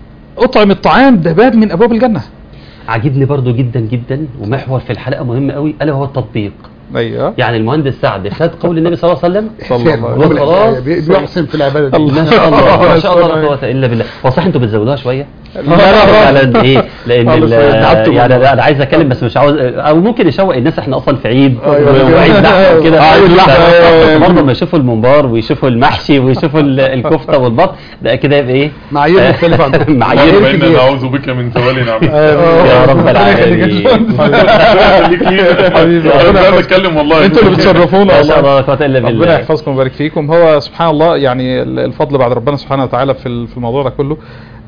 [SPEAKER 5] أطعم الطعام ده باب من أبواب الجنة
[SPEAKER 2] عاجبني برضو جدا جدا ومحور في الحلقه مهم قوي الا وهو التطبيق
[SPEAKER 5] أيوه
[SPEAKER 2] يعني المهندس سعد خد قول النبي صلى الله عليه وسلم
[SPEAKER 5] صلى الله عليه
[SPEAKER 2] وسلم. خلاص.
[SPEAKER 4] بي- بيحسن في العباده دي
[SPEAKER 2] ما شاء الله ما شاء الله لا قوه الا بالله هو صح انتوا بتزودوها شويه فعلا ايه لان
[SPEAKER 4] خالص،
[SPEAKER 2] ال-
[SPEAKER 4] تعبتوا
[SPEAKER 2] يعني
[SPEAKER 4] والله.
[SPEAKER 2] انا عايز اتكلم بس مش عاوز او ممكن يشوق الناس احنا اصلا في عيد
[SPEAKER 4] أيوة.
[SPEAKER 2] وعيد لحمه وكده
[SPEAKER 4] عيد لحمة.
[SPEAKER 2] ف- برضه لما يشوفوا الممبار ويشوفوا المحشي ويشوفوا ال- الكفته والبط ده كده يبقى ايه
[SPEAKER 4] معايير مختلفة عندكم.
[SPEAKER 2] معايير
[SPEAKER 3] اللهم
[SPEAKER 4] معايير
[SPEAKER 3] انا
[SPEAKER 4] كبيرة.
[SPEAKER 3] نعوذ بك من زوال نعمتك
[SPEAKER 2] يا رب العالمين
[SPEAKER 3] خليك لينا.
[SPEAKER 5] حبيبي.
[SPEAKER 3] انا أنا بتكلم والله
[SPEAKER 5] انتوا اللي بتشرفونا
[SPEAKER 2] ما شاء
[SPEAKER 5] والله
[SPEAKER 2] الله لا قوه الا
[SPEAKER 5] ربنا
[SPEAKER 2] بالله
[SPEAKER 5] يحفظكم ويبارك فيكم هو سبحان الله يعني ال- الفضل بعد ربنا سبحانه وتعالى في ال- في الموضوع ده كله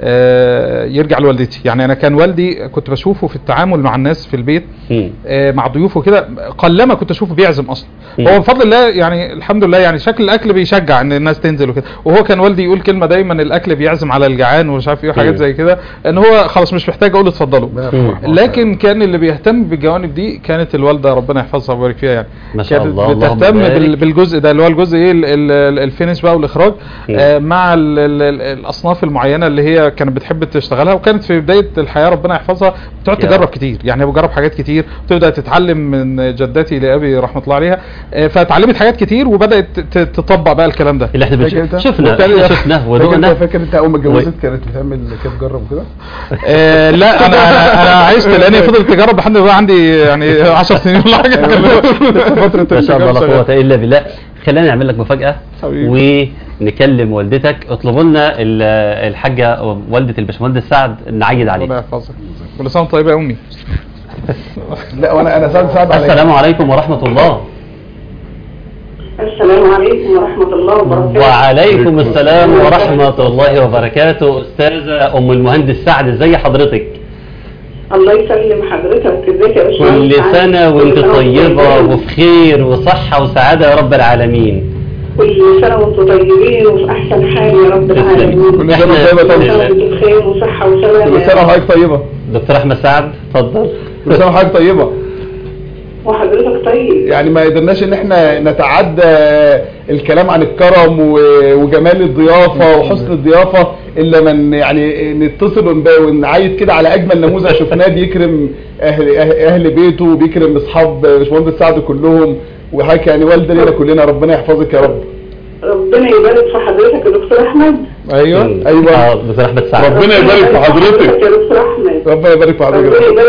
[SPEAKER 5] آه، يرجع لوالدتي يعني انا كان والدي كنت بشوفه في التعامل مع الناس في البيت
[SPEAKER 2] مم.
[SPEAKER 5] آه، مع ضيوفه كده قلما كنت اشوفه بيعزم اصلا
[SPEAKER 2] مم.
[SPEAKER 5] هو بفضل الله يعني الحمد لله يعني شكل الاكل بيشجع ان الناس تنزل وكده وهو كان والدي يقول كلمه دايما الاكل بيعزم على الجعان ومش عارف ايه وحاجات
[SPEAKER 2] مم.
[SPEAKER 5] زي كده ان هو خلاص مش محتاج اقول اتفضلوا
[SPEAKER 2] مم.
[SPEAKER 5] لكن كان اللي بيهتم بالجوانب دي كانت الوالده ربنا يحفظها ويبارك فيها يعني
[SPEAKER 2] ما شاء
[SPEAKER 5] كانت
[SPEAKER 2] الله، اللهم
[SPEAKER 5] بتهتم
[SPEAKER 2] بارك.
[SPEAKER 5] بال- بالجزء ده اللي هو الجزء ايه ال- ال- الفينش بقى والاخراج
[SPEAKER 2] مم.
[SPEAKER 5] آه مع ال ال ال الاصناف المعينه اللي هي كانت بتحب تشتغلها وكانت في بدايه الحياه ربنا يحفظها بتقعد
[SPEAKER 2] يا
[SPEAKER 5] تجرب
[SPEAKER 2] رب.
[SPEAKER 5] كتير يعني هي بتجرب حاجات كتير تبدا تتعلم من جدتي لابي رحمه الله عليها آه فتعلمت حاجات كتير وبدات ت- تطبق بقى الكلام ده
[SPEAKER 2] اللي احنا
[SPEAKER 4] فاكر
[SPEAKER 2] بنشوف
[SPEAKER 4] انت؟
[SPEAKER 2] شفنا
[SPEAKER 5] وكان-
[SPEAKER 2] احنا شفناه
[SPEAKER 4] فاكر انت
[SPEAKER 2] ودقنا
[SPEAKER 4] فاكر انت اول ما اتجوزت كانت بتعمل كده تجرب كده
[SPEAKER 5] آه لا انا انا انا عشت لان هي فضلت تجرب لحد ما بقى عندي يعني 10 سنين ولا حاجه
[SPEAKER 4] فتره
[SPEAKER 2] ما شاء الله لا
[SPEAKER 4] الشغل
[SPEAKER 2] قوه الا بالله خلينا نعمل لك مفاجاه
[SPEAKER 5] حبيبي.
[SPEAKER 2] ونكلم والدتك اطلبوا لنا ال- الحاجه والده الباشمهندس سعد نعيد
[SPEAKER 5] ربنا
[SPEAKER 2] عليه
[SPEAKER 5] يحفظك كل سنه وانت طيبه يا امي
[SPEAKER 4] لا وانا انا سعد سعد عليك
[SPEAKER 2] السلام عليكم ورحمه الله
[SPEAKER 7] السلام عليكم ورحمة الله وبركاته
[SPEAKER 2] وعليكم السلام ورحمه الله وبركاته استاذه ام المهندس سعد ازي حضرتك
[SPEAKER 7] الله يسلم حضرتك ازيك يا باشمهندس
[SPEAKER 2] كل سنه وانت
[SPEAKER 7] كل سنة
[SPEAKER 2] طيبه وفي خير وصحه وسعاده يا رب العالمين
[SPEAKER 7] كل سنة وانتم طيبين وفي أحسن حال يا رب العالمين
[SPEAKER 4] كل سنه وانت طيبه
[SPEAKER 7] كل سنة
[SPEAKER 4] طبعا
[SPEAKER 7] وانتم بخير وصحة وسلامة
[SPEAKER 4] كل سنه وحضرتك طيبه
[SPEAKER 2] دكتور احمد سعد اتفضل
[SPEAKER 4] كل سنه وحضرتك طيبه
[SPEAKER 7] وحضرتك طيب
[SPEAKER 4] يعني ما قدرناش ان احنا نتعدى الكلام عن الكرم و- وجمال الضيافه وحسن الضيافه الا من يعني نتصل ونب- ونعيد كده على اجمل نموذج شفناه بيكرم اهل أه- اهل بيته وبيكرم اصحاب باشمهندس سعد كلهم وحضرتك يعني والده لينا كلنا ربنا يحفظك يا رب
[SPEAKER 7] ربنا يبارك في حضرتك يا دكتور أحمد
[SPEAKER 4] ايوه
[SPEAKER 2] آه، دكتور احمد سعد
[SPEAKER 3] ربنا يبارك في حضرتك
[SPEAKER 7] يا دكتور أحمد
[SPEAKER 4] ربنا يبارك في حضرتك
[SPEAKER 7] ربنا
[SPEAKER 4] يا رب.
[SPEAKER 7] يبارك في حضرتك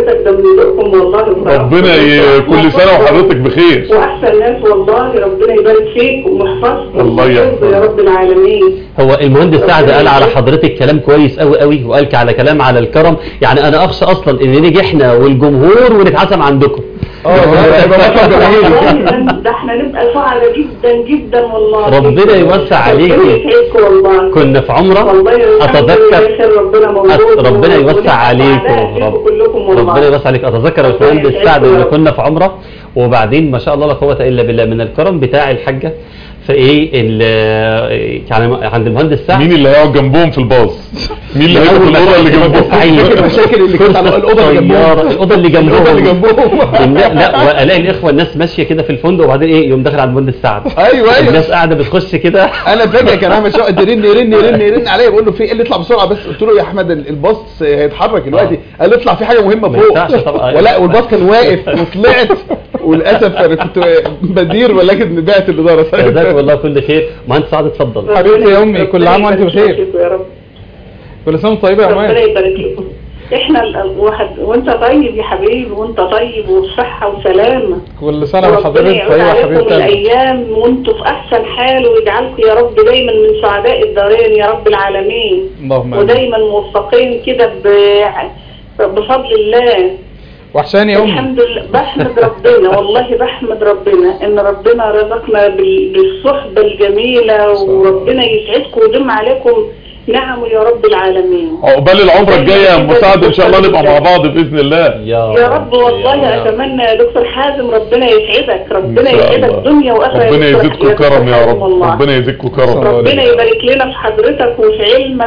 [SPEAKER 7] حضرتك ده من ذوقكم والله بصراحة.
[SPEAKER 3] ربنا ي... كل سنة وحضرتك بخير
[SPEAKER 7] واحسن ناس والله ربنا يبارك فيك ويحفظكم
[SPEAKER 3] الله يحفظك.
[SPEAKER 7] يا رب العالمين
[SPEAKER 2] هو المهندس سعد قال على حضرتك كلام كويس قوي قوي وقال على كلام على الكرم يعني انا اخشى اصلا ان نيجي احنا والجمهور ونتعزم عندكم
[SPEAKER 5] اه ده هيبقى مطلب جماهيري
[SPEAKER 7] والله ده- ده احنا نبقى سعداء جدا جدا والله
[SPEAKER 2] ربنا يوسع عليكي.
[SPEAKER 7] ربنا يسعدكم والله
[SPEAKER 2] كنا في عمره
[SPEAKER 7] والله الحمد لله
[SPEAKER 2] اتذكر
[SPEAKER 7] خير ربنا موجود
[SPEAKER 2] ربنا يوسع
[SPEAKER 7] ونبقى
[SPEAKER 2] عليكم
[SPEAKER 7] سعداء
[SPEAKER 2] رب
[SPEAKER 7] فيكم كلكم والله
[SPEAKER 2] ربنا يوسع عليك اتذكر يا
[SPEAKER 7] ربنا
[SPEAKER 2] باشمهندس
[SPEAKER 7] يسعدكم
[SPEAKER 2] سعد
[SPEAKER 7] يا
[SPEAKER 2] ان
[SPEAKER 7] رب.
[SPEAKER 2] كنا في عمره وبعدين ما شاء الله لا قوه الا بالله من الكرم بتاع الحاجه فايه ال- يعني عند المهندس سعد
[SPEAKER 3] مين اللي هيقعد جنبهم في الباص مين اللي هيقعد في الأوضة اللي جنبهم
[SPEAKER 4] المشاكل اللي كانت على الأوضة اللي جنبهم.
[SPEAKER 2] طيارة، الاوضه اللي جنبهم
[SPEAKER 4] الأوضة اللي جنبهم.
[SPEAKER 2] لا لا والاقي الاخوه الناس ماشيه كده في الفندق وبعدين ايه يوم داخل على المهندس سعد
[SPEAKER 4] ايوه ايوه
[SPEAKER 2] الناس قاعده بتخش كده
[SPEAKER 4] انا فجاه كان عامل شويه يرن يرن يرن يرن عليا بقول له في ايه اللي اطلع بسرعه بس قلت له يا احمد ال- الباص هيتحرك دلوقتي قال لي اطلع في حاجه مهمه
[SPEAKER 2] ما
[SPEAKER 4] فوق
[SPEAKER 2] ينفعش طبعا.
[SPEAKER 4] ولا والباص كان واقف وطلعت وللاسف انا كنت بدير ولكن بعت الاداره
[SPEAKER 2] جزاك الله كل خير مهندس سعد اتفضل
[SPEAKER 5] حبيبتي يا أمي، كل عام وأنت
[SPEAKER 7] ربنا
[SPEAKER 5] بخير.
[SPEAKER 7] يبارك فيكم يا رب
[SPEAKER 5] كل سنه وانت طيبه يا
[SPEAKER 7] ربنا
[SPEAKER 5] عمان
[SPEAKER 7] يبارك لكم احنا الواحد وانت طيب يا حبيبي وانت طيب وبصحة وسلامة
[SPEAKER 5] كل سنه
[SPEAKER 7] وربنا
[SPEAKER 5] وحضرتك
[SPEAKER 7] يعود
[SPEAKER 5] طيبه يا
[SPEAKER 7] عليكم
[SPEAKER 5] حبيبتي قلبي.
[SPEAKER 7] الايام وانتوا في احسن حال ويجعلكم يا رب دايما من سعداء الدارين يا رب العالمين
[SPEAKER 5] اللهم امين
[SPEAKER 7] ودايما موفقين كده ب- بفضل الله
[SPEAKER 5] وحشاني يا امي
[SPEAKER 7] الحمد لله بحمد ربنا والله بحمد ربنا ان ربنا رزقنا بال- بالصحبة الجميلة وربنا يسعدكم ويدم عليكم نعمه يا رب العالمين
[SPEAKER 3] عقبال العمرة الجاية يا مساعد ان شاء الله نبقى مع بعض باذن الله
[SPEAKER 7] يا رب والله
[SPEAKER 2] يا رب.
[SPEAKER 7] اتمنى يا دكتور حازم ربنا يسعدك ربنا
[SPEAKER 3] إن شاء
[SPEAKER 7] يسعدك
[SPEAKER 3] الله.
[SPEAKER 7] دنيا واخره يا
[SPEAKER 3] ربنا
[SPEAKER 7] دكتور-
[SPEAKER 3] يزيدكم
[SPEAKER 7] دكتور
[SPEAKER 3] كرم يا
[SPEAKER 7] حازم
[SPEAKER 3] رب
[SPEAKER 7] والله.
[SPEAKER 3] ربنا يزيدكم كرم
[SPEAKER 7] ربنا يبارك لنا في حضرتك وفي علمك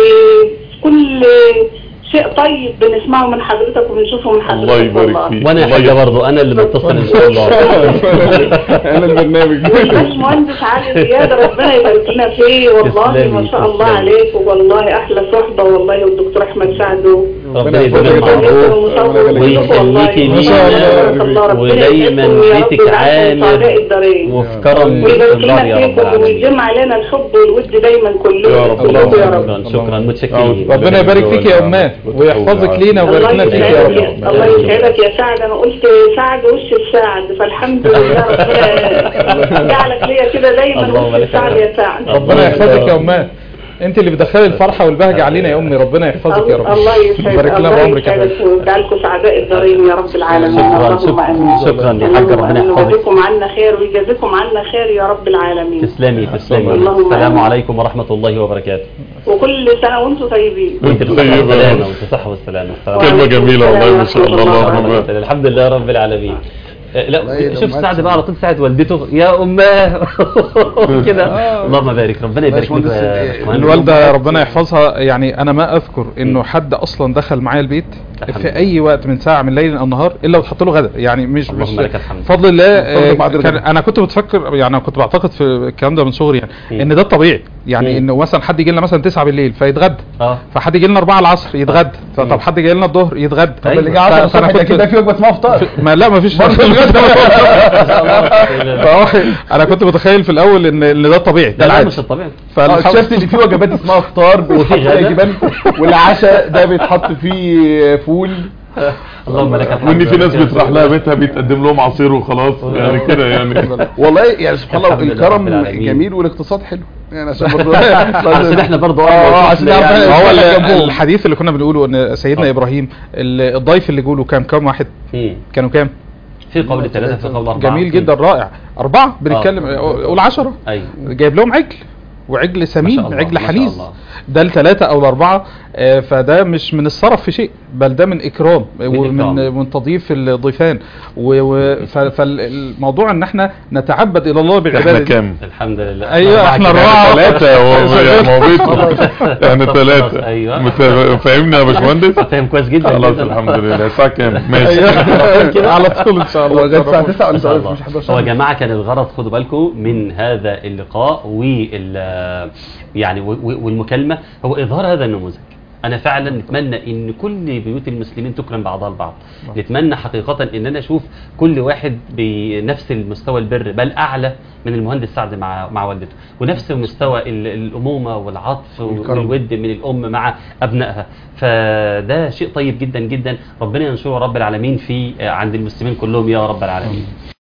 [SPEAKER 7] وكل شيء طيب بنسمعه من حضرتك وبنشوفه من حضرتك
[SPEAKER 3] الله يبارك
[SPEAKER 7] والله.
[SPEAKER 3] فيك
[SPEAKER 2] وانا يا
[SPEAKER 3] الله
[SPEAKER 2] حاجه
[SPEAKER 3] يبارك.
[SPEAKER 2] برضه انا اللي متصل ان شاء الله
[SPEAKER 4] انا البرنامج
[SPEAKER 7] والباشمهندس علي زياده ربنا يبارك لنا فيه والله
[SPEAKER 2] تسلمي،
[SPEAKER 7] ما شاء الله
[SPEAKER 2] تسلمي.
[SPEAKER 7] عليك والله احلى صحبه والله والدكتور احمد سعد
[SPEAKER 2] ربنا يديم
[SPEAKER 4] يبارك فيك.
[SPEAKER 2] المعروف ويخليكي
[SPEAKER 4] ما شاء الله.
[SPEAKER 2] لينا ودايما بيتك عامر وفي كرم
[SPEAKER 7] ويبارك
[SPEAKER 2] الله يا
[SPEAKER 7] لنا
[SPEAKER 2] رب
[SPEAKER 7] فيكم
[SPEAKER 2] العالمين
[SPEAKER 7] ويجمع علينا الحب والود دايما كله
[SPEAKER 3] يا رب.
[SPEAKER 7] كلكم يا رب
[SPEAKER 2] شكرا شكرا متشكرين
[SPEAKER 5] ربنا يبارك فيك يا امات ويحفظك لينا ويبارك
[SPEAKER 7] الله
[SPEAKER 5] لنا فيك يا
[SPEAKER 7] يسعدك
[SPEAKER 5] رب
[SPEAKER 7] يا- الله يسعدك يا سعد انا قلت سعد وش السعد فالحمد لله ربنا جعلك ليا كده دايما
[SPEAKER 2] اللهم
[SPEAKER 7] وش
[SPEAKER 2] لك
[SPEAKER 7] السعد يا سعد
[SPEAKER 5] ربنا يحفظك يا امات انت اللي بتدخلي الفرحه والبهجه علينا يا امي ربنا يحفظك يا رب
[SPEAKER 7] الله يسعدك
[SPEAKER 5] يبارك لنا
[SPEAKER 7] الله
[SPEAKER 5] بعمرك يا
[SPEAKER 7] يسعدك
[SPEAKER 5] حبيبي
[SPEAKER 7] ويجعلكم سعداء الدارين يا رب العالمين
[SPEAKER 2] شكرا
[SPEAKER 7] اللهم
[SPEAKER 2] شكرا
[SPEAKER 7] امين
[SPEAKER 2] شكرا يا حاجه ربنا
[SPEAKER 7] اللهم
[SPEAKER 2] يحفظك
[SPEAKER 7] ويجزيكم عنا خير ويجازيكم عنا خير يا رب العالمين
[SPEAKER 2] تسلمي تسلمي
[SPEAKER 7] اللهم
[SPEAKER 2] السلام
[SPEAKER 7] آمين.
[SPEAKER 2] عليكم ورحمه الله وبركاته
[SPEAKER 7] وكل سنه وانتم طيبين
[SPEAKER 2] وانت بالصحه
[SPEAKER 3] طيبة.
[SPEAKER 2] والسلامه وانت بالصحه والسلامه السلام عليكم.
[SPEAKER 3] كلمة جميلة والله ما شاء الله اللهم
[SPEAKER 2] اللهم
[SPEAKER 3] بارك.
[SPEAKER 2] صل- الحمد لله رب العالمين آه، لا
[SPEAKER 4] والله
[SPEAKER 2] شوف
[SPEAKER 4] لما
[SPEAKER 2] سعد بقى على طول سعد والدته يا اماه كده اللهم بارك ربنا يبارك فيك
[SPEAKER 4] باشمهندس،
[SPEAKER 2] يا
[SPEAKER 4] ال-
[SPEAKER 2] باشمهندس.
[SPEAKER 5] الوالده ربنا يحفظها يعني انا ما اذكر انه حد اصلا دخل معايا البيت
[SPEAKER 2] الحمد
[SPEAKER 5] في
[SPEAKER 2] لله.
[SPEAKER 5] اي وقت من ساعه من ليل او نهار الا وتحط له غدا يعني مش مش
[SPEAKER 2] اللهم لك الحمد.
[SPEAKER 5] فضل الله آه،
[SPEAKER 4] فضل بعد
[SPEAKER 5] كان
[SPEAKER 4] ربنا.
[SPEAKER 5] انا كنت بتفكر يعني كنت بعتقد في الكلام ده من صغري يعني
[SPEAKER 2] مم.
[SPEAKER 5] ان ده الطبيعي يعني
[SPEAKER 2] مم.
[SPEAKER 5] انه مثلا حد يجي لنا مثلا 9 بالليل فيتغدى
[SPEAKER 2] اه
[SPEAKER 5] فحد يجي لنا 4 العصر يتغدى
[SPEAKER 2] مم.
[SPEAKER 5] فطب حد جاي لنا الظهر يتغدى
[SPEAKER 2] أيوة.
[SPEAKER 4] اللي جه 10
[SPEAKER 5] فانا
[SPEAKER 4] الصبح ده كده في وجبه اسمها فطار
[SPEAKER 5] ما لا ما فيش انا كنت متخيل في الاول ان ان ده الطبيعي ده
[SPEAKER 2] لا لا
[SPEAKER 5] العادي
[SPEAKER 2] مش الطبيعي
[SPEAKER 4] اه
[SPEAKER 5] فالحمد-
[SPEAKER 4] اكتشفت ان في وجبات اسمها فطار بيتحط
[SPEAKER 2] وفي
[SPEAKER 4] فيها
[SPEAKER 2] غدا.
[SPEAKER 4] جبن والعشاء ده بيتحط فيه فول
[SPEAKER 2] اللهم لك الحمد
[SPEAKER 3] وان في ناس بتروح لها بيتها بيتقدم لهم عصير وخلاص يعني كده يعني
[SPEAKER 4] والله يعني سبحان الله
[SPEAKER 2] الحمد لله
[SPEAKER 4] الكرم
[SPEAKER 2] رب العالمين.
[SPEAKER 4] جميل والاقتصاد حلو يعني عشان برضه
[SPEAKER 2] عشان احنا برضه
[SPEAKER 4] اه عشان
[SPEAKER 2] يعني
[SPEAKER 4] نعرف
[SPEAKER 5] هو ال-
[SPEAKER 4] جنبهم.
[SPEAKER 5] الحديث اللي كنا بنقوله ان سيدنا ابراهيم ال- الضيف اللي جوله كام كام واحد
[SPEAKER 2] مم.
[SPEAKER 5] كانوا كام
[SPEAKER 2] في قول ثلاثة في قول أربعة
[SPEAKER 5] جميل جدا رائع أربعة بنتكلم قول عشرة
[SPEAKER 2] أيوة
[SPEAKER 5] جايب لهم عجل وعجل
[SPEAKER 2] ما
[SPEAKER 5] سمين
[SPEAKER 2] شاء الله،
[SPEAKER 5] عجل
[SPEAKER 2] ما شاء
[SPEAKER 5] حنيذ
[SPEAKER 2] الله.
[SPEAKER 5] ده الثلاثة أو الأربعة آه، فده مش من الصرف في شيء بل ده من إكرام ومن
[SPEAKER 2] إكرام.
[SPEAKER 5] من تضييف الضيفان و- و- ف- فالموضوع إن احنا نتعبد إلى الله
[SPEAKER 3] احنا
[SPEAKER 5] بالعبادة دي.
[SPEAKER 3] كام
[SPEAKER 2] الحمد لله
[SPEAKER 5] أيوة،
[SPEAKER 2] أربعة
[SPEAKER 5] إحنا
[SPEAKER 2] كده.
[SPEAKER 5] أربعة.
[SPEAKER 3] ثلاثة هو ما هو بيته يعني
[SPEAKER 2] خلاص،
[SPEAKER 3] ثلاثة
[SPEAKER 2] أيوة.
[SPEAKER 3] مت- فاهمني يا باشمهندس
[SPEAKER 2] فاهم كويس جدا
[SPEAKER 3] خلاص
[SPEAKER 2] جدا.
[SPEAKER 3] الحمد لله الساعة كام ماشي
[SPEAKER 5] أيوة، على طول إن شاء
[SPEAKER 4] هو
[SPEAKER 5] الله
[SPEAKER 4] جت الساعه 9
[SPEAKER 2] إن شاء
[SPEAKER 4] ولا
[SPEAKER 2] الله.
[SPEAKER 4] مش
[SPEAKER 2] هو يا
[SPEAKER 4] 11
[SPEAKER 2] جماعه كان الغرض خدوا بالكم من هذا اللقاء وال يعني و- و- والمكالمه هو اظهار هذا النموذج انا فعلا نتمنى ان كل بيوت المسلمين تكرم بعضها البعض نتمنى حقيقه ان انا اشوف كل واحد بنفس المستوى البر بل اعلى من المهندس سعد مع مع والدته ونفس مستوى ال- الامومه والعطف
[SPEAKER 4] والكرم.
[SPEAKER 2] والود من الام مع ابنائها فده شيء طيب جدا جدا ربنا ينشره رب العالمين في عند المسلمين كلهم يا رب العالمين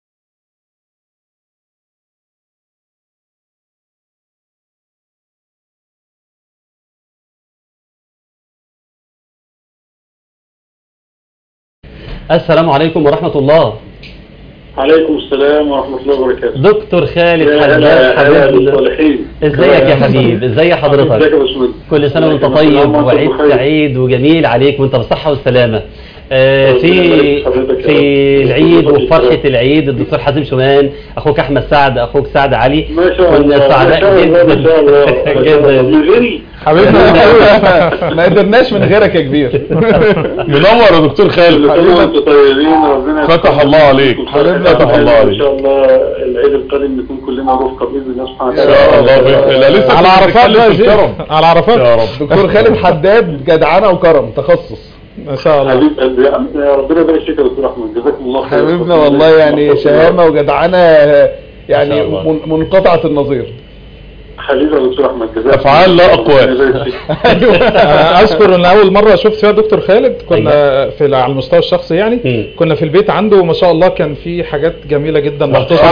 [SPEAKER 2] السلام عليكم ورحمة الله
[SPEAKER 6] عليكم السلام ورحمة الله وبركاته
[SPEAKER 2] دكتور خالد
[SPEAKER 6] يا
[SPEAKER 2] حداد
[SPEAKER 6] هلا هلا
[SPEAKER 2] حبيبنا
[SPEAKER 6] بالصالحين
[SPEAKER 2] ازيك يا حبيب ازي
[SPEAKER 6] ازيك
[SPEAKER 2] حضرتك
[SPEAKER 6] يا باشمهندس
[SPEAKER 2] كل سنة وانت
[SPEAKER 6] كل
[SPEAKER 2] طيب
[SPEAKER 6] عام وانت
[SPEAKER 2] وعيد
[SPEAKER 6] بخير.
[SPEAKER 2] سعيد وجميل عليك وانت بالصحة والسلامة آه،
[SPEAKER 6] ربنا
[SPEAKER 2] في
[SPEAKER 6] يبارك حضرتك يا
[SPEAKER 2] في
[SPEAKER 6] رب.
[SPEAKER 2] العيد
[SPEAKER 6] ربنا
[SPEAKER 2] وفرحة
[SPEAKER 6] يبارك.
[SPEAKER 2] العيد الدكتور حازم شومان اخوك احمد سعد اخوك سعد علي
[SPEAKER 6] ما شاء الله
[SPEAKER 2] كنا سعداء
[SPEAKER 6] ما شاء الله ما شاء الله ما شاء الله.
[SPEAKER 2] جدا
[SPEAKER 6] من غيري
[SPEAKER 4] حبيبنا ما قدرناش من غيرك يا كبير
[SPEAKER 3] منور يا دكتور
[SPEAKER 6] كل
[SPEAKER 3] خالد
[SPEAKER 6] سنة وانتم طيبين ربنا
[SPEAKER 3] فتح الله عليك.
[SPEAKER 6] حبيبنا
[SPEAKER 3] فتح الله عليك.
[SPEAKER 6] ان شاء الله العيد القادم نكون كلنا رفقة باذن الله سبحانه
[SPEAKER 3] ان
[SPEAKER 6] وتعالى
[SPEAKER 3] شاء الله بإذن الله لسه
[SPEAKER 5] على
[SPEAKER 3] كنت
[SPEAKER 5] عرفات
[SPEAKER 3] بنتكلم
[SPEAKER 5] بقى
[SPEAKER 3] في
[SPEAKER 5] يا
[SPEAKER 3] الكرم.
[SPEAKER 5] شيخ. على عرفات
[SPEAKER 3] يا رب
[SPEAKER 4] دكتور خالد حداد جدعنه وكرم تخصص
[SPEAKER 5] ما شاء الله
[SPEAKER 6] حبيب قلبي يا عم، يا ربنا يبارك فيك يا دكتور احمد جزاكم الله خير
[SPEAKER 4] حبيبنا والله يعني شهامه وجدعنه يعني
[SPEAKER 2] ما شاء الله.
[SPEAKER 4] من- منقطعه النظير
[SPEAKER 6] حبيبي يا دكتور احمد جزاك
[SPEAKER 3] أفعال لا أقوال.
[SPEAKER 6] ربنا يبارك فيك.
[SPEAKER 5] أنا اذكر ان اول مره شفت فيها دكتور خالد كنا في على المستوى الشخصي يعني
[SPEAKER 2] مم.
[SPEAKER 5] كنا في البيت عنده وما شاء الله كان في حاجات جميله جدا محطوطه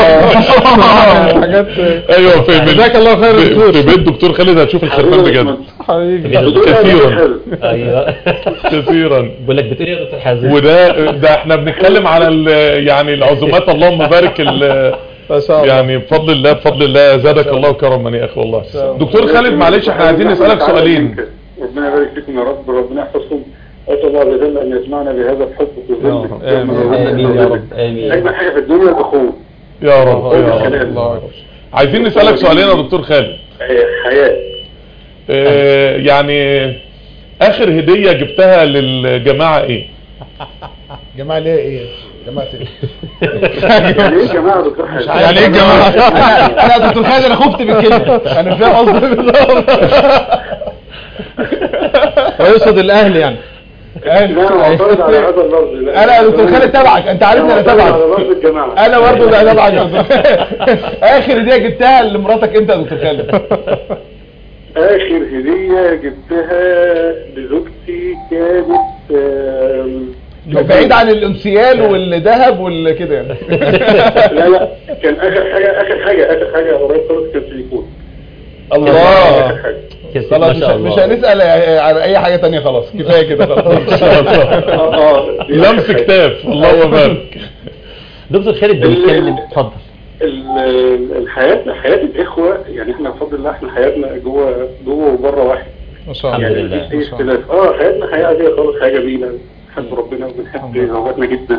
[SPEAKER 3] الله.
[SPEAKER 5] حاجات
[SPEAKER 3] ايوه في من-
[SPEAKER 5] جزاك الله خير يا
[SPEAKER 3] في-
[SPEAKER 5] دكتور.
[SPEAKER 3] في بيت دكتور خالد هتشوف الخرفان
[SPEAKER 6] حبيبي يا
[SPEAKER 3] بجد
[SPEAKER 6] باشمهندس.
[SPEAKER 5] حبيبي
[SPEAKER 6] بتقول إيه يا
[SPEAKER 3] كثيراً.
[SPEAKER 6] دكتور خالد؟
[SPEAKER 2] ايوه
[SPEAKER 3] كثيرا
[SPEAKER 2] بقول لك بتقول ايه يا دكتور حازم
[SPEAKER 3] وده ده احنا بنتكلم على ال- يعني العزومات اللهم بارك ال-
[SPEAKER 5] ما شاء الله
[SPEAKER 3] يعني بفضل الله بفضل الله زادك الله كرما يا اخي والله دكتور خالد معلش احنا عايزين نسالك سؤالين
[SPEAKER 6] ربنا يبارك فيكم يا رب ربنا يحفظكم اسال الله عز وجل ان يسمعنا بهذا الحب في
[SPEAKER 5] يا رب.
[SPEAKER 6] الظل
[SPEAKER 2] امين يا رب امين
[SPEAKER 6] اجمل حاجه في الدنيا الاخوه
[SPEAKER 3] يا رب يا رب
[SPEAKER 5] الله أكبر.
[SPEAKER 3] عايزين نسالك سؤالين يا دكتور خالد
[SPEAKER 6] حياه
[SPEAKER 3] اه يعني اخر هديه جبتها للجماعه ايه
[SPEAKER 4] جماعه ليه ايه جماعه ايه
[SPEAKER 6] يعني ايه يا جماعه يا دكتور حازم؟
[SPEAKER 5] يعني ايه يا جماعه
[SPEAKER 4] انا يا دكتور خالد انا خفت من الكلمه انا فاهم قصدي بالظبط
[SPEAKER 5] ويقصد الاهل يعني
[SPEAKER 6] لا انا معترض على هذا اللفظ لا.
[SPEAKER 4] انا يا دكتور خالد تبعك انت عارف انا
[SPEAKER 6] معترض
[SPEAKER 4] تبعك
[SPEAKER 6] على لفظ الجماعه
[SPEAKER 4] انا برضه ده تبعك يا دكتور اخر هديه جبتها لمراتك امتى يا دكتور خالد
[SPEAKER 6] اخر هديه جبتها لزوجتي كانت آم،
[SPEAKER 4] بعيد عن الانسيال والذهب والكده يعني
[SPEAKER 6] لا لا كان اخر حاجه اخر حاجه اخر حاجه قريب خالص كان تليفون
[SPEAKER 4] الله
[SPEAKER 6] اخر حاجه
[SPEAKER 2] كده،
[SPEAKER 4] خلاص
[SPEAKER 2] ما
[SPEAKER 4] مش,
[SPEAKER 2] شاء
[SPEAKER 4] مش
[SPEAKER 2] الله
[SPEAKER 4] هنسال على اي حاجه تانية خلاص كفايه كده خلاص
[SPEAKER 6] اه اه دي آخر
[SPEAKER 3] لمس
[SPEAKER 6] حاجة.
[SPEAKER 3] كتاف الله بارك
[SPEAKER 2] دكتور خالد بنتكلم اتفضل
[SPEAKER 6] ال- الحياة حياة الإخوة يعني احنا بفضل الله احنا حياتنا جوه جوه وبره واحد
[SPEAKER 5] ما شاء
[SPEAKER 2] الحمد
[SPEAKER 5] الله
[SPEAKER 6] يعني
[SPEAKER 2] لله.
[SPEAKER 6] مفيش أي اختلاف اه حياتنا حياة عادية خالص حياة جميلة بنحب ربنا وبنحب زوجاتنا جدا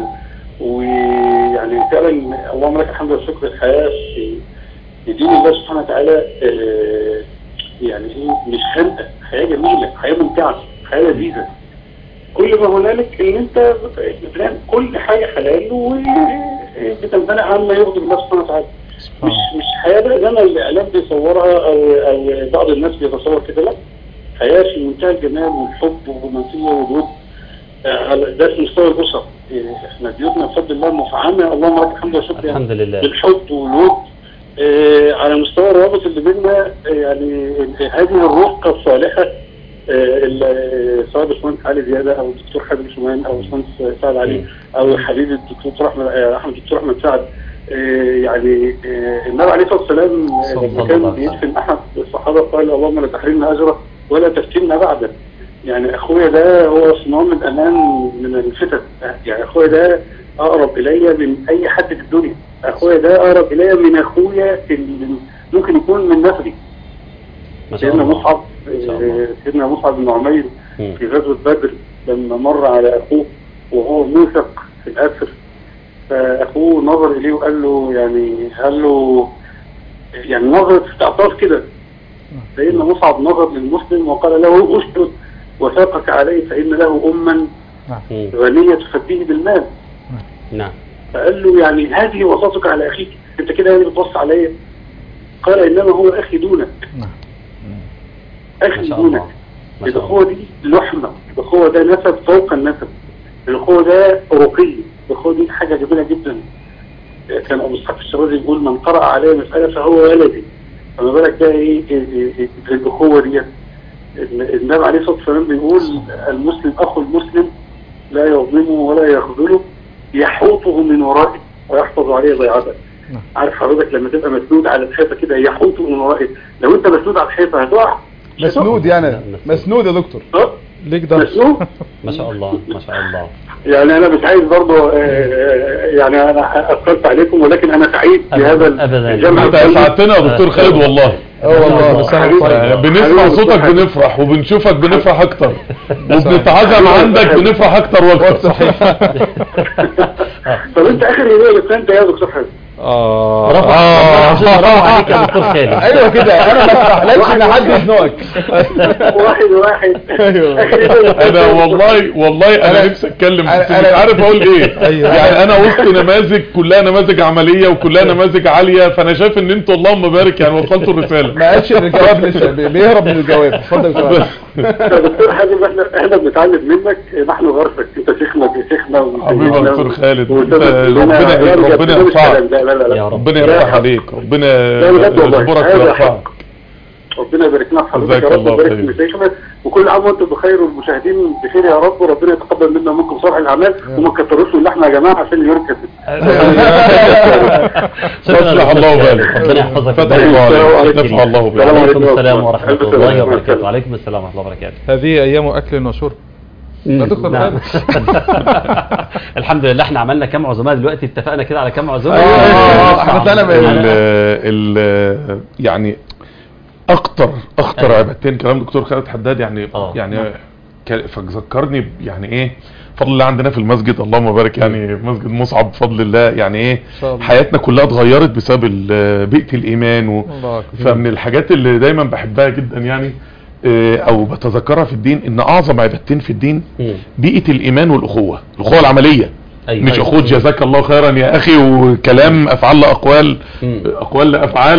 [SPEAKER 6] ويعني فعلا اللهم لك الحمد والشكر الحياة في في دين الله سبحانه وتعالى آه، يعني ايه مش خانقة حياة جميلة حياة ممتعة حياة لذيذة كل ما هنالك ان انت بتنام كل حاجة حلال وبتمتنع عما يغضب الله سبحانه وتعالى مش مش حياة بقى زي ما الإعلام بيصورها أو أو بعض الناس بيتصور كده لا حياة في منتهى الجمال والحب والرومانسية والود آه، على- ده في مستوى الأسر آه، احنا بيوتنا بفضل الله مفعمة اللهم لك الحمد والشكر يعني
[SPEAKER 2] الحمد لله
[SPEAKER 6] بالحب والود آه، على مستوى الروابط اللي بيننا آه، يعني هذه الرفقة الصالحة آه، اللي- آه، سواء باشمهندس علي زيادة أو الدكتور حازم شومان أو باشمهندس سعد علي أو حبيبي الدكتور أحمد آه، أحمد الدكتور أحمد سعد آه، يعني آه، النبي عليه الصلاة والسلام آه،
[SPEAKER 2] صلى
[SPEAKER 6] لما
[SPEAKER 2] الله
[SPEAKER 6] كان
[SPEAKER 2] عليه وسلم.
[SPEAKER 6] بيدفن أحد الصحابة قال اللهم لا تحرمنا أجره ولا تفتنا بعده يعني أخويا ده هو صمام الأمان من الفتن يعني أخويا ده أقرب إلي من أي حد في الدنيا أخويا ده أقرب إلي من أخويا اللي ممكن يكون من نفسي
[SPEAKER 2] ما شاء
[SPEAKER 6] سيدنا
[SPEAKER 2] الله
[SPEAKER 6] مصعب
[SPEAKER 2] ما شاء الله.
[SPEAKER 6] آه، سيدنا مصعب بن عمير
[SPEAKER 2] مم.
[SPEAKER 6] في غزوة بدر لما مر على أخوه وهو موثق في الأسر فأخوه نظر إليه وقال له يعني قال له يعني نظرة استعطاف كده سيدنا مصعب نظر للمسلم وقال له أشهد وثاقك عليه فإن له أما
[SPEAKER 2] مم.
[SPEAKER 6] غنية تفديه بالمال
[SPEAKER 2] نعم
[SPEAKER 6] فقال له يعني هذه وصاتك على أخيك أنت كده يعني بتبص عليا قال إنما هو أخي دونك
[SPEAKER 5] نعم.
[SPEAKER 2] ما
[SPEAKER 6] أخي
[SPEAKER 2] شاء
[SPEAKER 6] دونك
[SPEAKER 2] الله ما شاء
[SPEAKER 8] الاخوه دي لحمه الاخوه ده نسب فوق النسب الاخوه ده رقي الاخوه دي حاجه جميله جدا كان ابو اسحاق الشرازي يقول من قرأ عليه مسألة فهو ولدي فما بالك بقى ايه إيه- إيه- إيه الاخوه ديت النبي عليه الصلاه والسلام بيقول المسلم اخو المسلم لا يظلمه ولا يخذله يحوطه من ورائه ويحفظ عليه ضيعته عارف حضرتك لما تبقى مسنود على الحيطه كده يحوطه من ورائه لو انت مسنود على الحيطه هتقع
[SPEAKER 4] مسنود يعني مسنود يا دكتور
[SPEAKER 8] اه
[SPEAKER 5] ليك ده
[SPEAKER 8] مسنود
[SPEAKER 2] ما شاء الله ما شاء الله
[SPEAKER 8] يعني انا مش عايز برضه آه، آه، يعني انا اثرت عليكم ولكن انا سعيد بهذا
[SPEAKER 2] أبداً.
[SPEAKER 8] الجمع
[SPEAKER 3] انت اسعدتنا يا دكتور خالد والله
[SPEAKER 4] اه والله بس
[SPEAKER 8] حبيبي.
[SPEAKER 4] انا
[SPEAKER 3] آه، بنسمع صوتك بنفرح وبنشوفك بنفرح اكتر وبنتعزم عندك بنفرح اكتر واكتر
[SPEAKER 8] طب انت اخر هديه جبتها انت يا دكتور حازم
[SPEAKER 5] اه
[SPEAKER 2] برافو برافو عليك يا دكتور خالد
[SPEAKER 4] ايوه كده انا ما استحللش ان حد يزنقك
[SPEAKER 8] واحد واحد
[SPEAKER 4] ايوه
[SPEAKER 8] اخر هديه جبتها
[SPEAKER 3] انا والله والله انا
[SPEAKER 4] أنا-
[SPEAKER 3] نفسي اتكلم بس
[SPEAKER 4] أنا-
[SPEAKER 3] مش
[SPEAKER 4] أنا-
[SPEAKER 3] عارف اقول ايه
[SPEAKER 5] أيوة.
[SPEAKER 3] يعني انا وسط نماذج كلها نماذج عمليه وكلها نماذج عاليه فانا شايف ان انتوا اللهم بارك يعني وصلتوا الرساله
[SPEAKER 4] ما قالش الجواب لسه بي- بيهرب من الجواب اتفضل يا دكتور.
[SPEAKER 8] يا دكتور حازم احنا احنا بنتعلم منك نحن غرفك انت شيخنا شيخنا
[SPEAKER 3] حبيبي يا دكتور خالد
[SPEAKER 8] وأنت
[SPEAKER 3] انت
[SPEAKER 8] بتقول لنا
[SPEAKER 3] ربنا
[SPEAKER 8] يرجع
[SPEAKER 3] ربنا
[SPEAKER 8] بدون
[SPEAKER 3] يرفعك
[SPEAKER 8] الكلام ده. لا لا لا
[SPEAKER 2] يا رب.
[SPEAKER 3] ربنا
[SPEAKER 8] لا
[SPEAKER 3] يرفع
[SPEAKER 8] حق.
[SPEAKER 3] عليك ربنا
[SPEAKER 8] لا بجد والله
[SPEAKER 3] يجبرك
[SPEAKER 8] هذا
[SPEAKER 3] ويرفعك
[SPEAKER 8] حق ربنا يبارك لنا في حضرتك
[SPEAKER 3] جزاك
[SPEAKER 8] يا رب
[SPEAKER 3] الله
[SPEAKER 8] ويبارك
[SPEAKER 3] خير.
[SPEAKER 8] في مشايخنا وكل عام وانتم بخير والمشاهدين بخير يا رب وربنا يتقبل منا ومنكم صالح الاعمال وما تكتروش اللحمه يا جماعه عشان يركز
[SPEAKER 3] فتح الله بالك
[SPEAKER 2] ربنا يحفظك
[SPEAKER 3] فتح
[SPEAKER 2] ويبارك
[SPEAKER 3] الله
[SPEAKER 2] فيك.
[SPEAKER 3] بالك فتح الله بالك
[SPEAKER 8] السلام
[SPEAKER 2] وعليكم
[SPEAKER 8] عليكم
[SPEAKER 2] السلام ورحمة
[SPEAKER 8] ألف
[SPEAKER 2] الله
[SPEAKER 8] سلامة.
[SPEAKER 2] وبركاته وعليكم السلام ورحمة الله وبركاته
[SPEAKER 5] هذه ايام اكل وشرب
[SPEAKER 2] مم.
[SPEAKER 5] دكتور
[SPEAKER 2] نعم. الحمد لله احنا عملنا كام عزومه دلوقتي اتفقنا كده على كام عزومه
[SPEAKER 4] آه، احنا طلعنا من-
[SPEAKER 3] ال ال يعني اكتر اخطر
[SPEAKER 2] أيوة.
[SPEAKER 3] عبادتين كلام دكتور خالد حداد يعني
[SPEAKER 2] آه.
[SPEAKER 3] يعني ك- فذكرني ب- يعني ايه فضل الله عندنا في المسجد اللهم بارك يعني مسجد مصعب بفضل الله يعني ايه
[SPEAKER 5] شاء الله.
[SPEAKER 3] حياتنا كلها اتغيرت بسبب ال- بيئة الايمان و
[SPEAKER 5] الله أكبر.
[SPEAKER 3] فمن الحاجات اللي دايما بحبها جدا يعني آه، او بتذكرها في الدين ان اعظم عبادتين في الدين
[SPEAKER 2] مم.
[SPEAKER 3] بيئة الايمان والاخوة الاخوة العملية
[SPEAKER 2] أيوة.
[SPEAKER 3] مش اخوة جزاك الله خيرا يا اخي وكلام افعال لاقوال
[SPEAKER 2] مم.
[SPEAKER 3] اقوال لافعال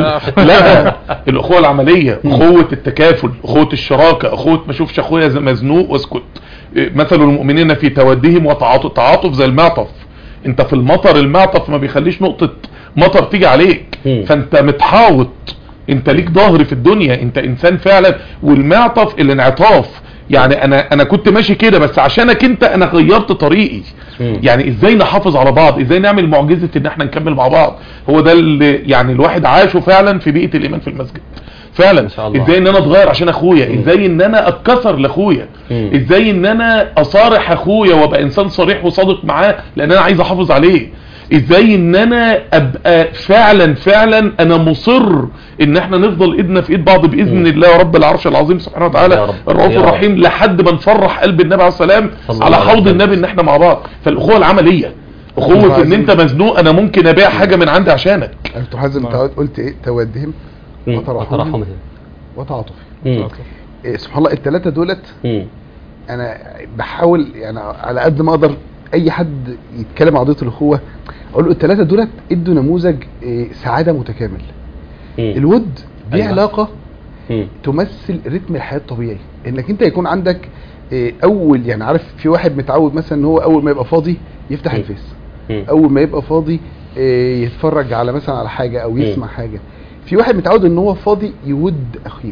[SPEAKER 3] لا الاخوة العملية اخوة التكافل اخوة الشراكة اخوة ما اشوفش اخويا ز- مزنوق واسكت إيه، مثل المؤمنين في تودهم وتعاطف تعاطف زي المعطف انت في المطر المعطف ما بيخليش نقطة مطر تيجي عليك
[SPEAKER 2] مم.
[SPEAKER 3] فانت متحاوط انت ليك ظهر في الدنيا انت انسان فعلا والمعطف الانعطاف يعني انا انا كنت ماشي كده بس عشانك انت انا غيرت طريقي
[SPEAKER 2] مم.
[SPEAKER 3] يعني ازاي نحافظ على بعض ازاي نعمل معجزة ان احنا نكمل مع بعض هو ده اللي يعني الواحد عاشه فعلا في بيئة الايمان في المسجد فعلا
[SPEAKER 2] ما شاء الله.
[SPEAKER 3] ازاي ان انا اتغير عشان اخويا ازاي ان انا اتكسر لاخويا
[SPEAKER 2] مم.
[SPEAKER 3] ازاي ان انا اصارح اخويا وابقى انسان صريح وصادق معاه لان انا عايز احافظ عليه ازاي ان انا ابقى فعلا فعلا انا مصر ان احنا نفضل ايدنا في ايد بعض باذن الله رب العرش العظيم سبحانه
[SPEAKER 2] يا
[SPEAKER 3] وتعالى
[SPEAKER 2] رب.
[SPEAKER 3] الرؤوف
[SPEAKER 2] يا رب.
[SPEAKER 3] الرحيم لحد ما نفرح قلب النبي عليه السلام
[SPEAKER 2] صلى
[SPEAKER 3] على
[SPEAKER 2] الله عليه
[SPEAKER 3] حوض
[SPEAKER 2] وسلم.
[SPEAKER 3] النبي ان احنا مع بعض فالاخوه العمليه اخوه ان انت مزنوق انا ممكن ابيع حاجه من عندي عشانك
[SPEAKER 4] يا دكتور حازم انت قلت ايه تودهم
[SPEAKER 2] مم.
[SPEAKER 4] وترحمهم
[SPEAKER 2] وترحمهم.
[SPEAKER 4] وتعاطف
[SPEAKER 2] مم.
[SPEAKER 4] إيه سبحان الله الثلاثه دولت
[SPEAKER 2] مم.
[SPEAKER 4] انا بحاول يعني على قد ما اقدر اي حد يتكلم عن قضيه الاخوه اقول له الثلاثه دولت ادوا نموذج إيه، سعاده متكامل
[SPEAKER 2] مم.
[SPEAKER 4] الود دي
[SPEAKER 2] أيوة.
[SPEAKER 4] علاقه
[SPEAKER 2] مم.
[SPEAKER 4] تمثل رتم الحياه الطبيعي انك انت يكون عندك إيه، اول يعني عارف في واحد متعود مثلا ان هو اول ما يبقى فاضي يفتح
[SPEAKER 2] مم.
[SPEAKER 4] الفيس
[SPEAKER 2] مم.
[SPEAKER 4] اول ما يبقى فاضي إيه، يتفرج على مثلا على حاجه او
[SPEAKER 2] مم.
[SPEAKER 4] يسمع حاجه في واحد متعود ان هو فاضي يود اخيه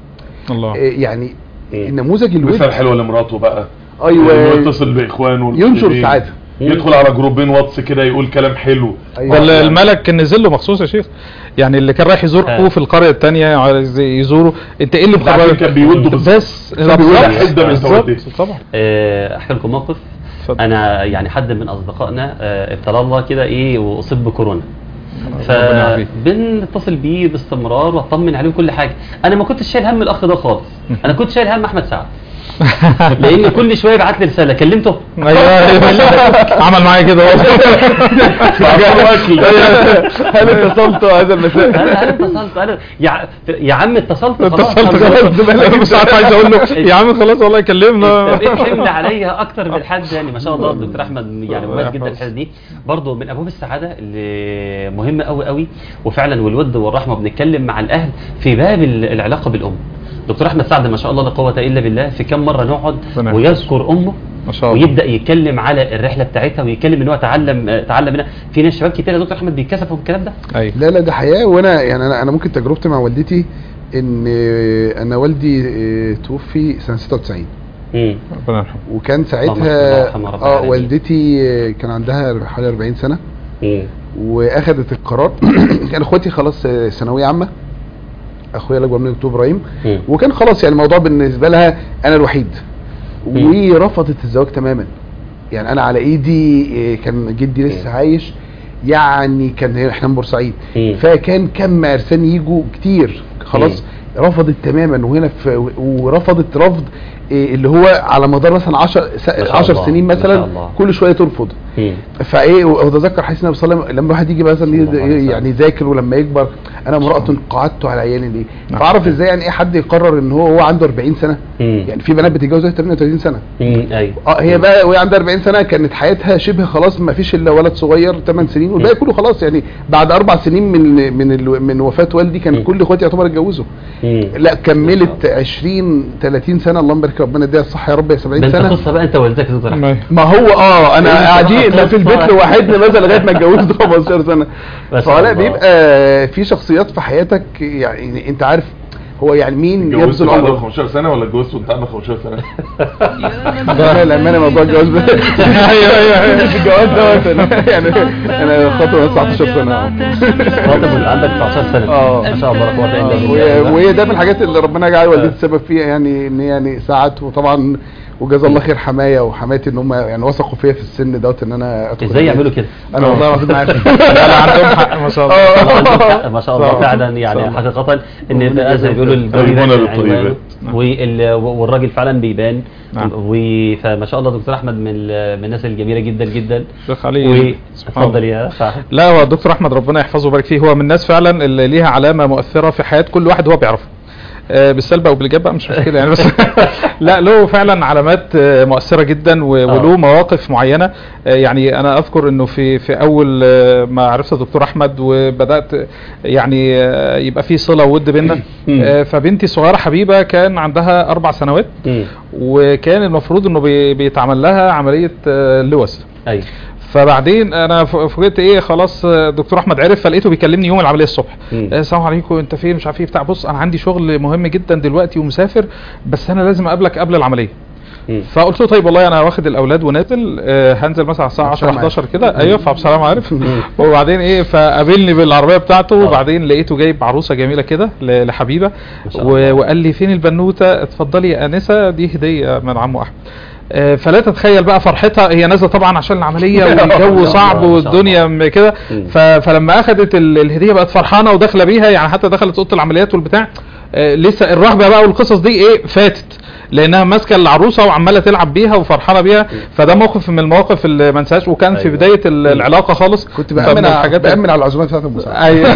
[SPEAKER 5] الله
[SPEAKER 4] إيه، يعني
[SPEAKER 2] مم.
[SPEAKER 4] نموذج الود
[SPEAKER 3] مثال حلو لمراته بقى
[SPEAKER 4] ايوه
[SPEAKER 3] إنه يتصل باخوانه
[SPEAKER 4] ينشر
[SPEAKER 3] المسلمين.
[SPEAKER 4] سعاده
[SPEAKER 3] يدخل على جروبين واتس كده يقول كلام حلو
[SPEAKER 4] أيوة.
[SPEAKER 5] ده الملك كان نزل له مخصوص يا شيخ يعني اللي كان رايح يزور
[SPEAKER 2] آه.
[SPEAKER 5] اخوه في القريه الثانيه عايز يزوره انت ايه اللي
[SPEAKER 3] بعدين
[SPEAKER 5] مخرجك
[SPEAKER 3] كان بيوده بالظبط.
[SPEAKER 5] بس
[SPEAKER 3] كان بيوده حدة من
[SPEAKER 5] بالظبط
[SPEAKER 3] توديه.
[SPEAKER 5] طبعا
[SPEAKER 2] آه، احكي لكم موقف
[SPEAKER 5] اتفضل.
[SPEAKER 2] انا يعني حد من اصدقائنا آه، ابتلى الله كده ايه واصيب بكورونا
[SPEAKER 5] ربنا يعافيك.
[SPEAKER 2] فبنتصل بيه باستمرار واطمن عليه وكل حاجه انا ما كنتش شايل هم الاخ ده خالص انا كنت شايل هم احمد سعد لان كل شويه يبعت لي رساله كلمته
[SPEAKER 5] ايوه ايوه عمل معايا كده هو
[SPEAKER 4] هل اتصلت هذا المساء
[SPEAKER 2] انا انا اتصلت انا يا يا عم اتصلت خلاص
[SPEAKER 5] اتصلت خلاص بس ساعات عايز اقول له يا عم خلاص والله كلمنا
[SPEAKER 2] بقيت حمل عليا اكتر من حد يعني ما شاء الله الدكتور احمد يعني مميز جدا في الحته دي برضه من ابواب السعاده اللي مهمه قوي قوي وفعلا والود والرحمه بنتكلم مع الاهل في باب ال- العلاقه بالام دكتور احمد سعد ما شاء الله لا قوه الا بالله في كم مره نقعد
[SPEAKER 5] ربنا
[SPEAKER 2] ويذكر امه
[SPEAKER 5] ما شاء الله
[SPEAKER 2] ويبدا يتكلم على الرحله بتاعتها ويتكلم ان هو تعلم آه، تعلم منها في ناس شباب كتير يا دكتور احمد بيتكسفوا من الكلام ده
[SPEAKER 5] ايوه
[SPEAKER 4] لا لا ده حياه وانا يعني انا انا ممكن تجربتي مع والدتي ان انا والدي اه، توفي سنه 96
[SPEAKER 2] امم
[SPEAKER 5] ربنا يرحمه
[SPEAKER 4] وكان
[SPEAKER 2] الله
[SPEAKER 4] ساعتها
[SPEAKER 2] يرحمها رب
[SPEAKER 4] اه
[SPEAKER 2] العالمين.
[SPEAKER 4] والدتي اه، كان عندها حوالي 40 سنه
[SPEAKER 2] امم
[SPEAKER 4] واخدت القرار كان اخواتي خلاص اه، ثانويه عامه اخويا الاكبر مني دكتور ابراهيم
[SPEAKER 2] مم.
[SPEAKER 4] وكان خلاص يعني الموضوع بالنسبه لها انا الوحيد
[SPEAKER 2] مم.
[SPEAKER 4] ورفضت الزواج تماما يعني انا على ايدي اه، كان جدي لسه
[SPEAKER 2] مم.
[SPEAKER 4] عايش يعني كان احنا من بورسعيد
[SPEAKER 2] مم.
[SPEAKER 4] فكان كم عرسان يجوا كتير خلاص رفضت تماما وهنا في ورفضت رفض إيه اللي هو على مدار مثلا 10
[SPEAKER 2] ما شاء
[SPEAKER 4] 10
[SPEAKER 2] الله،
[SPEAKER 4] سنين
[SPEAKER 2] ما شاء
[SPEAKER 4] مثلا
[SPEAKER 2] الله.
[SPEAKER 4] كل شويه ترفض
[SPEAKER 2] مم.
[SPEAKER 4] فايه واتذكر حديث النبي صلى الله عليه وسلم لما الواحد يجي مثلا
[SPEAKER 2] صلى الله عليه وسلم.
[SPEAKER 4] يعني يذاكر ولما يكبر انا امراه قعدت على عيالي ليه
[SPEAKER 5] نعم.
[SPEAKER 4] فاعرف ازاي يعني ايه حد يقرر ان هو هو عنده 40 سنه
[SPEAKER 2] مم.
[SPEAKER 4] يعني في بنات بتتجوز وهي 38 سنه
[SPEAKER 2] مم. ايوه
[SPEAKER 4] اه هي بقى وهي عندها 40 سنه كانت حياتها شبه خلاص ما فيش الا ولد صغير 8 سنين والباقي كله خلاص يعني بعد اربع سنين من من ال- من وفاه والدي كان
[SPEAKER 2] مم.
[SPEAKER 4] كل اخواتي يعتبر اتجوزوا
[SPEAKER 2] مم.
[SPEAKER 4] لا كملت 20 30 سنه اللهم بارك ربنا يديها الصحه يا رب يا 70
[SPEAKER 2] ده انت
[SPEAKER 4] سنه
[SPEAKER 2] قصه بقى انت والدتك يا دكتور احمد
[SPEAKER 4] ما هو اه انا
[SPEAKER 2] إيه
[SPEAKER 4] قاعدين
[SPEAKER 2] بصراحة
[SPEAKER 4] في البيت
[SPEAKER 2] قصة.
[SPEAKER 4] لوحدنا مثلا لغايه ما اتجوزت 15 سنه
[SPEAKER 2] ما شاء
[SPEAKER 4] فلا
[SPEAKER 2] الله.
[SPEAKER 4] بيبقى في شخصيات في حياتك يعني انت عارف هو يعني مين
[SPEAKER 3] اتجوزت
[SPEAKER 4] يبذل
[SPEAKER 3] بعد
[SPEAKER 4] عمره
[SPEAKER 3] 15 سنه ولا اتجوزت وانت عندك 15 سنه؟
[SPEAKER 4] لا الامانه موضوع الجواز ده ايوه ايوه مش الجواز دوت أنا- يعني انا خاطب 19 سنه
[SPEAKER 2] خاطب واللي عندك 19 سنه
[SPEAKER 4] اه.
[SPEAKER 2] ما شاء الله لا قوه الا
[SPEAKER 4] وهي-
[SPEAKER 2] بالله
[SPEAKER 4] وهي ده من الحاجات اللي ربنا جعل والدتي السبب فيها يعني ان هي يعني ساعات وطبعا وجزا الله خير حمايا وحماتي ان هم يعني وثقوا فيا في السن دوت ان انا أدخل
[SPEAKER 2] ازاي
[SPEAKER 4] البيت.
[SPEAKER 2] يعملوا كده
[SPEAKER 4] انا والله العظيم ما عارف
[SPEAKER 5] لا لا عندهم حق ما شاء الله
[SPEAKER 2] طبعاً عندهم حق ما شاء الله
[SPEAKER 4] صح.
[SPEAKER 2] فعلا يعني
[SPEAKER 4] صح.
[SPEAKER 2] حقيقة ان
[SPEAKER 4] ربنا
[SPEAKER 2] زي ما
[SPEAKER 4] يجزاهم
[SPEAKER 2] بيقولوا
[SPEAKER 4] خير.
[SPEAKER 2] الجوي
[SPEAKER 3] أيمن
[SPEAKER 2] ده
[SPEAKER 3] للطيبات.
[SPEAKER 2] عنوانه. وال- والراجل فعلا بيبان
[SPEAKER 5] نعم.
[SPEAKER 2] و- فما شاء الله دكتور احمد من ال- من الناس الجميله جدا جدا
[SPEAKER 5] شيخ علي سبحان
[SPEAKER 2] واتفضل
[SPEAKER 5] الله.
[SPEAKER 2] يا صاحب
[SPEAKER 5] لا هو الدكتور احمد ربنا يحفظه ويبارك فيه هو من الناس فعلا اللي ليها علامه مؤثره في حياه كل واحد هو بيعرفه آه، بالسلب او بالايجاب بقى مش مشكله يعني بس لا له فعلا علامات آه، مؤثره جدا و-
[SPEAKER 2] آه.
[SPEAKER 5] وله مواقف معينه آه، يعني انا اذكر انه في في اول آه، ما عرفت الدكتور احمد وبدات يعني آه، يبقى في صله ود بينا
[SPEAKER 2] مم.
[SPEAKER 5] آه، فبنتي الصغيره حبيبه كان عندها اربع سنوات
[SPEAKER 2] مم.
[SPEAKER 5] وكان المفروض انه بي- بيتعمل لها عمليه آه، لوز
[SPEAKER 2] ايوه
[SPEAKER 5] فبعدين انا ف- فوجئت ايه خلاص آه، دكتور احمد عرف فلقيته بيكلمني يوم العمليه الصبح
[SPEAKER 2] مم.
[SPEAKER 5] آه، السلام عليكم انت فين مش عارف ايه بتاع بص انا عندي شغل مهم جدا دلوقتي ومسافر بس انا لازم اقابلك قبل العمليه
[SPEAKER 2] مم.
[SPEAKER 5] فقلت له طيب والله انا واخد الاولاد ونازل آه، هنزل مثلا على الساعه 10
[SPEAKER 4] عبد السلام
[SPEAKER 5] 11 كده ايوه فعبد السلام عارف
[SPEAKER 2] مم.
[SPEAKER 5] وبعدين ايه فقابلني بالعربيه بتاعته
[SPEAKER 2] آه.
[SPEAKER 5] وبعدين لقيته جايب عروسه جميله كده ل- لحبيبه
[SPEAKER 2] ما شاء
[SPEAKER 5] و-
[SPEAKER 2] الله.
[SPEAKER 5] وقال لي فين البنوته اتفضلي يا انسه دي هديه من عمو احمد آه، فلا تتخيل بقى فرحتها هي نازله طبعا عشان العمليه والجو صعب
[SPEAKER 2] ما شاء
[SPEAKER 5] والدنيا م- كده
[SPEAKER 2] مم.
[SPEAKER 5] ف- فلما اخذت ال- الهديه بقت فرحانه وداخله بيها يعني حتى دخلت اوضه العمليات والبتاع آه، لسه الرهبه بقى والقصص دي ايه فاتت لانها ماسكه العروسه وعماله تلعب بيها وفرحانه بيها فده موقف من المواقف اللي ما انساهاش وكان في
[SPEAKER 2] أيوة.
[SPEAKER 5] بدايه ال- العلاقه خالص
[SPEAKER 4] كنت
[SPEAKER 5] فمن
[SPEAKER 4] بامن
[SPEAKER 5] الحاجات
[SPEAKER 4] بامن على العزومات بتاعت ابو سعد
[SPEAKER 5] ايوه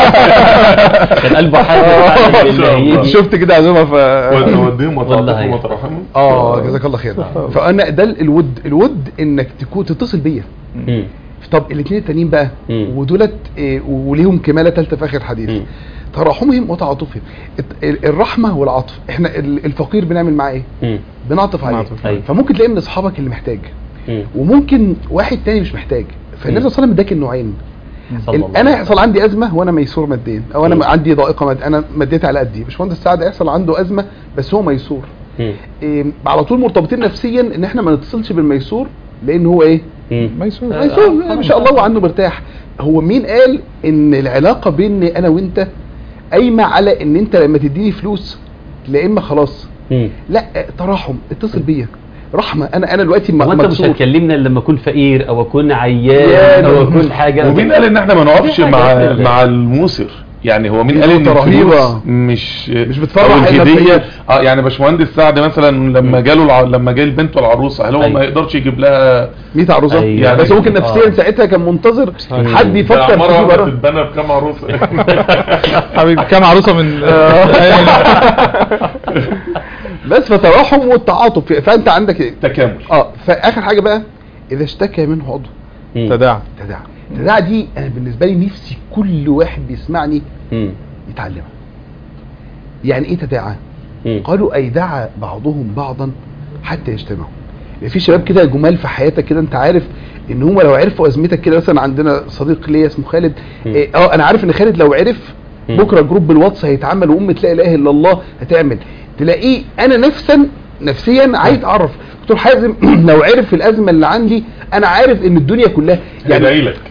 [SPEAKER 2] كان قلبه حاسس باللي هيجي.
[SPEAKER 4] شفت كده عزومه ف
[SPEAKER 3] وتوديهم
[SPEAKER 2] والله
[SPEAKER 3] وتعاطفهم
[SPEAKER 2] هي.
[SPEAKER 3] وترحمهم
[SPEAKER 4] اه جزاك الله خير فانا ده الود الود انك تكون تتصل بيا
[SPEAKER 2] مم.
[SPEAKER 4] طب الاثنين التانيين بقى
[SPEAKER 2] مم.
[SPEAKER 4] ودولت إيه، وليهم كماله ثالثه في اخر الحديث
[SPEAKER 2] مم.
[SPEAKER 4] تراحمهم وتعاطفهم الت- ال- الرحمه والعطف احنا ال- الفقير بنعمل معاه ايه
[SPEAKER 2] مم.
[SPEAKER 4] بنعطف عليه
[SPEAKER 5] بنعطف.
[SPEAKER 2] أيوة.
[SPEAKER 4] فممكن تلاقي من اصحابك اللي محتاج
[SPEAKER 2] مم.
[SPEAKER 4] وممكن واحد تاني مش محتاج فالنبي
[SPEAKER 2] مم.
[SPEAKER 4] صلى الله عليه وسلم اداك النوعين
[SPEAKER 2] صلى الله
[SPEAKER 4] ال- انا
[SPEAKER 2] عليه
[SPEAKER 4] يحصل عندي ازمه وانا ميسور ماديا او انا
[SPEAKER 2] مم.
[SPEAKER 4] عندي ضائقه ماد انا ماديتي على قدي باشمهندس سعد يحصل عنده ازمه بس هو ميسور
[SPEAKER 2] مم.
[SPEAKER 4] إيه على طول مرتبطين نفسيا ان احنا ما نتصلش بالميسور لان هو ايه
[SPEAKER 2] مم.
[SPEAKER 5] ميسور
[SPEAKER 2] آه،
[SPEAKER 4] ميسور
[SPEAKER 2] آه،
[SPEAKER 4] ما شاء الله وعنده مرتاح هو مين قال ان العلاقه بين انا وانت قايمه على ان انت لما تديني فلوس لا اما خلاص
[SPEAKER 2] مم.
[SPEAKER 4] لا تراحم اتصل بيا رحمه انا انا دلوقتي
[SPEAKER 2] هو
[SPEAKER 4] م-
[SPEAKER 2] انت مش
[SPEAKER 4] مكسور
[SPEAKER 2] هتكلمني إلا لما اكون فقير او اكون عيان
[SPEAKER 4] يا
[SPEAKER 2] او
[SPEAKER 4] ده-
[SPEAKER 2] اكون حاجه
[SPEAKER 3] ومين قال ان احنا ما نقفش
[SPEAKER 2] دي حاجة
[SPEAKER 3] مع
[SPEAKER 2] كده.
[SPEAKER 3] مع الموسر يعني هو مين
[SPEAKER 4] دي
[SPEAKER 3] قال ان
[SPEAKER 4] نقطة رهيبة.
[SPEAKER 3] الفلوس مش
[SPEAKER 4] مش بتفرح
[SPEAKER 3] أو
[SPEAKER 4] إلا
[SPEAKER 3] الهديه
[SPEAKER 4] الفقير.
[SPEAKER 3] اه يعني باشمهندس سعد مثلا لما جاله الع... لما جه البنت والعروسه هل هو
[SPEAKER 2] أيوة.
[SPEAKER 3] ما يقدرش يجيب لها
[SPEAKER 4] 100 عروسه
[SPEAKER 2] أيوة.
[SPEAKER 4] يعني بس ممكن
[SPEAKER 2] آه.
[SPEAKER 4] نفسيا ساعتها كان منتظر
[SPEAKER 2] صحيح.
[SPEAKER 4] حد يفكر
[SPEAKER 3] ده
[SPEAKER 4] في
[SPEAKER 3] عماره واحده
[SPEAKER 4] بره
[SPEAKER 3] تتبنى بكام عروسه
[SPEAKER 5] حبيبي كام عروسه من
[SPEAKER 4] بس فتراحم والتعاطف فانت عندك ايه
[SPEAKER 3] تكامل
[SPEAKER 4] اه فاخر حاجه بقى اذا اشتكى منه عضو
[SPEAKER 2] مم.
[SPEAKER 5] تداعى
[SPEAKER 4] تداعى تداعى دي انا بالنسبه لي نفسي كل واحد بيسمعني
[SPEAKER 2] مم.
[SPEAKER 4] يتعلمها يعني ايه تداعى
[SPEAKER 2] مم.
[SPEAKER 4] قالوا اي دعا بعضهم بعضا حتى يجتمعوا يعني في شباب كده جمال في حياتك كده انت عارف ان هم لو عرفوا ازمتك كده مثلا عندنا صديق ليا اسمه خالد
[SPEAKER 2] مم.
[SPEAKER 4] إيه، اه انا عارف ان خالد لو عرف
[SPEAKER 2] مم.
[SPEAKER 4] بكره جروب الواتس هيتعمل وامه لا اله الا الله هتعمل تلاقيه انا نفسا نفسيا عايز اعرف دكتور حازم لو عرف الازمه اللي عندي انا عارف ان الدنيا كلها
[SPEAKER 3] يعني ادعي لك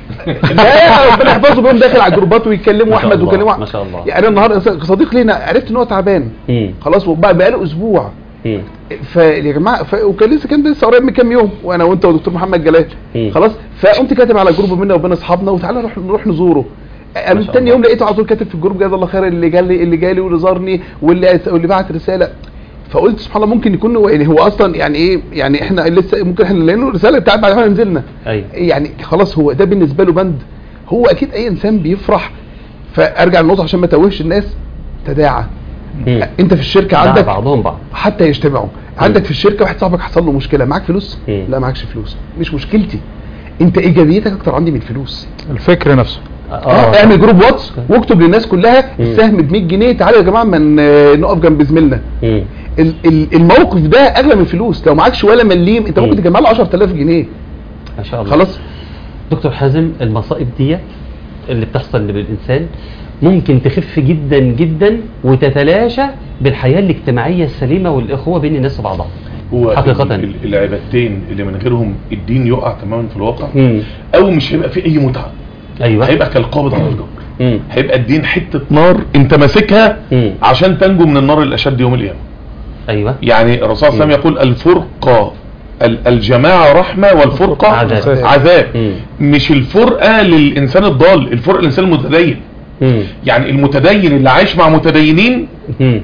[SPEAKER 4] لا ربنا يحفظه بيهم داخل على الجروبات ويكلموا
[SPEAKER 2] ما شاء
[SPEAKER 4] احمد
[SPEAKER 2] الله،
[SPEAKER 4] ويكلموا
[SPEAKER 2] ما شاء الله.
[SPEAKER 4] يعني انا النهارده صديق لينا عرفت ان هو تعبان
[SPEAKER 2] مم.
[SPEAKER 4] خلاص وبقى بقاله اسبوع
[SPEAKER 2] مم.
[SPEAKER 4] فيا جماعه ف... وكان لسه كان لسه قريب من كام يوم وانا وانت ودكتور محمد جلال
[SPEAKER 2] مم.
[SPEAKER 4] خلاص فقمت كاتب على جروب بينا وبين اصحابنا وتعالى نروح نروح نزوره انا
[SPEAKER 2] شاء
[SPEAKER 4] تاني
[SPEAKER 2] الله.
[SPEAKER 4] يوم لقيته على طول كاتب في الجروب جزاه الله خير اللي جالي اللي جالي واللي زارني واللي واللي بعت رساله فقلت سبحان الله ممكن يكون هو يعني هو اصلا يعني ايه يعني احنا لسه ممكن احنا لانه الرساله بتاعت بعد ما نزلنا
[SPEAKER 2] ايوه
[SPEAKER 4] يعني خلاص هو ده بالنسبه له بند هو اكيد اي انسان بيفرح فارجع للنقطه عشان ما توهش الناس تداعى
[SPEAKER 2] مم.
[SPEAKER 4] انت في الشركه
[SPEAKER 2] دعا
[SPEAKER 4] عندك
[SPEAKER 2] بعضهم بعض
[SPEAKER 4] حتى يجتمعوا عندك في الشركه واحد صاحبك حصل له مشكله معاك فلوس
[SPEAKER 2] مم.
[SPEAKER 4] لا معكش فلوس مش مشكلتي انت ايجابيتك اكتر عندي من الفلوس
[SPEAKER 5] الفكر نفسه
[SPEAKER 4] اه اعمل جروب واتس واكتب للناس كلها
[SPEAKER 2] مم.
[SPEAKER 4] السهم ب 100 جنيه تعالوا يا جماعه من نقف جنب زميلنا
[SPEAKER 2] مم.
[SPEAKER 4] ال- ال- الموقف ده اغلى من الفلوس لو معكش ولا مليم انت ممكن
[SPEAKER 2] مم.
[SPEAKER 4] تجمع له 10000 جنيه
[SPEAKER 2] ما شاء الله
[SPEAKER 4] خلاص
[SPEAKER 2] دكتور حازم المصائب دي اللي بتحصل للإنسان ممكن تخف جدا جدا وتتلاشى بالحياة الاجتماعية السليمة والإخوة بين الناس وبعضها
[SPEAKER 3] هو
[SPEAKER 2] حقيقة.
[SPEAKER 3] ال- ال- العبادتين اللي من غيرهم الدين يقع تماما في الواقع
[SPEAKER 2] مم.
[SPEAKER 3] او مش هيبقى فيه اي متعه
[SPEAKER 2] أيوة
[SPEAKER 3] هيبقى كالقابض على الجمر
[SPEAKER 2] مم.
[SPEAKER 3] هيبقى الدين حته نار انت ماسكها
[SPEAKER 2] مم.
[SPEAKER 3] عشان تنجو من النار الاشد يوم القيامه
[SPEAKER 2] أيوة
[SPEAKER 3] يعني الرسول صلى الله عليه وسلم يقول الفرقه ال- الجماعه رحمه والفرقه
[SPEAKER 2] عذاب.
[SPEAKER 3] عذاب
[SPEAKER 2] مم.
[SPEAKER 3] مش الفرقه للانسان الضال الفرقه للانسان المتدين
[SPEAKER 2] مم.
[SPEAKER 3] يعني المتدين اللي عايش مع متدينين
[SPEAKER 2] مم.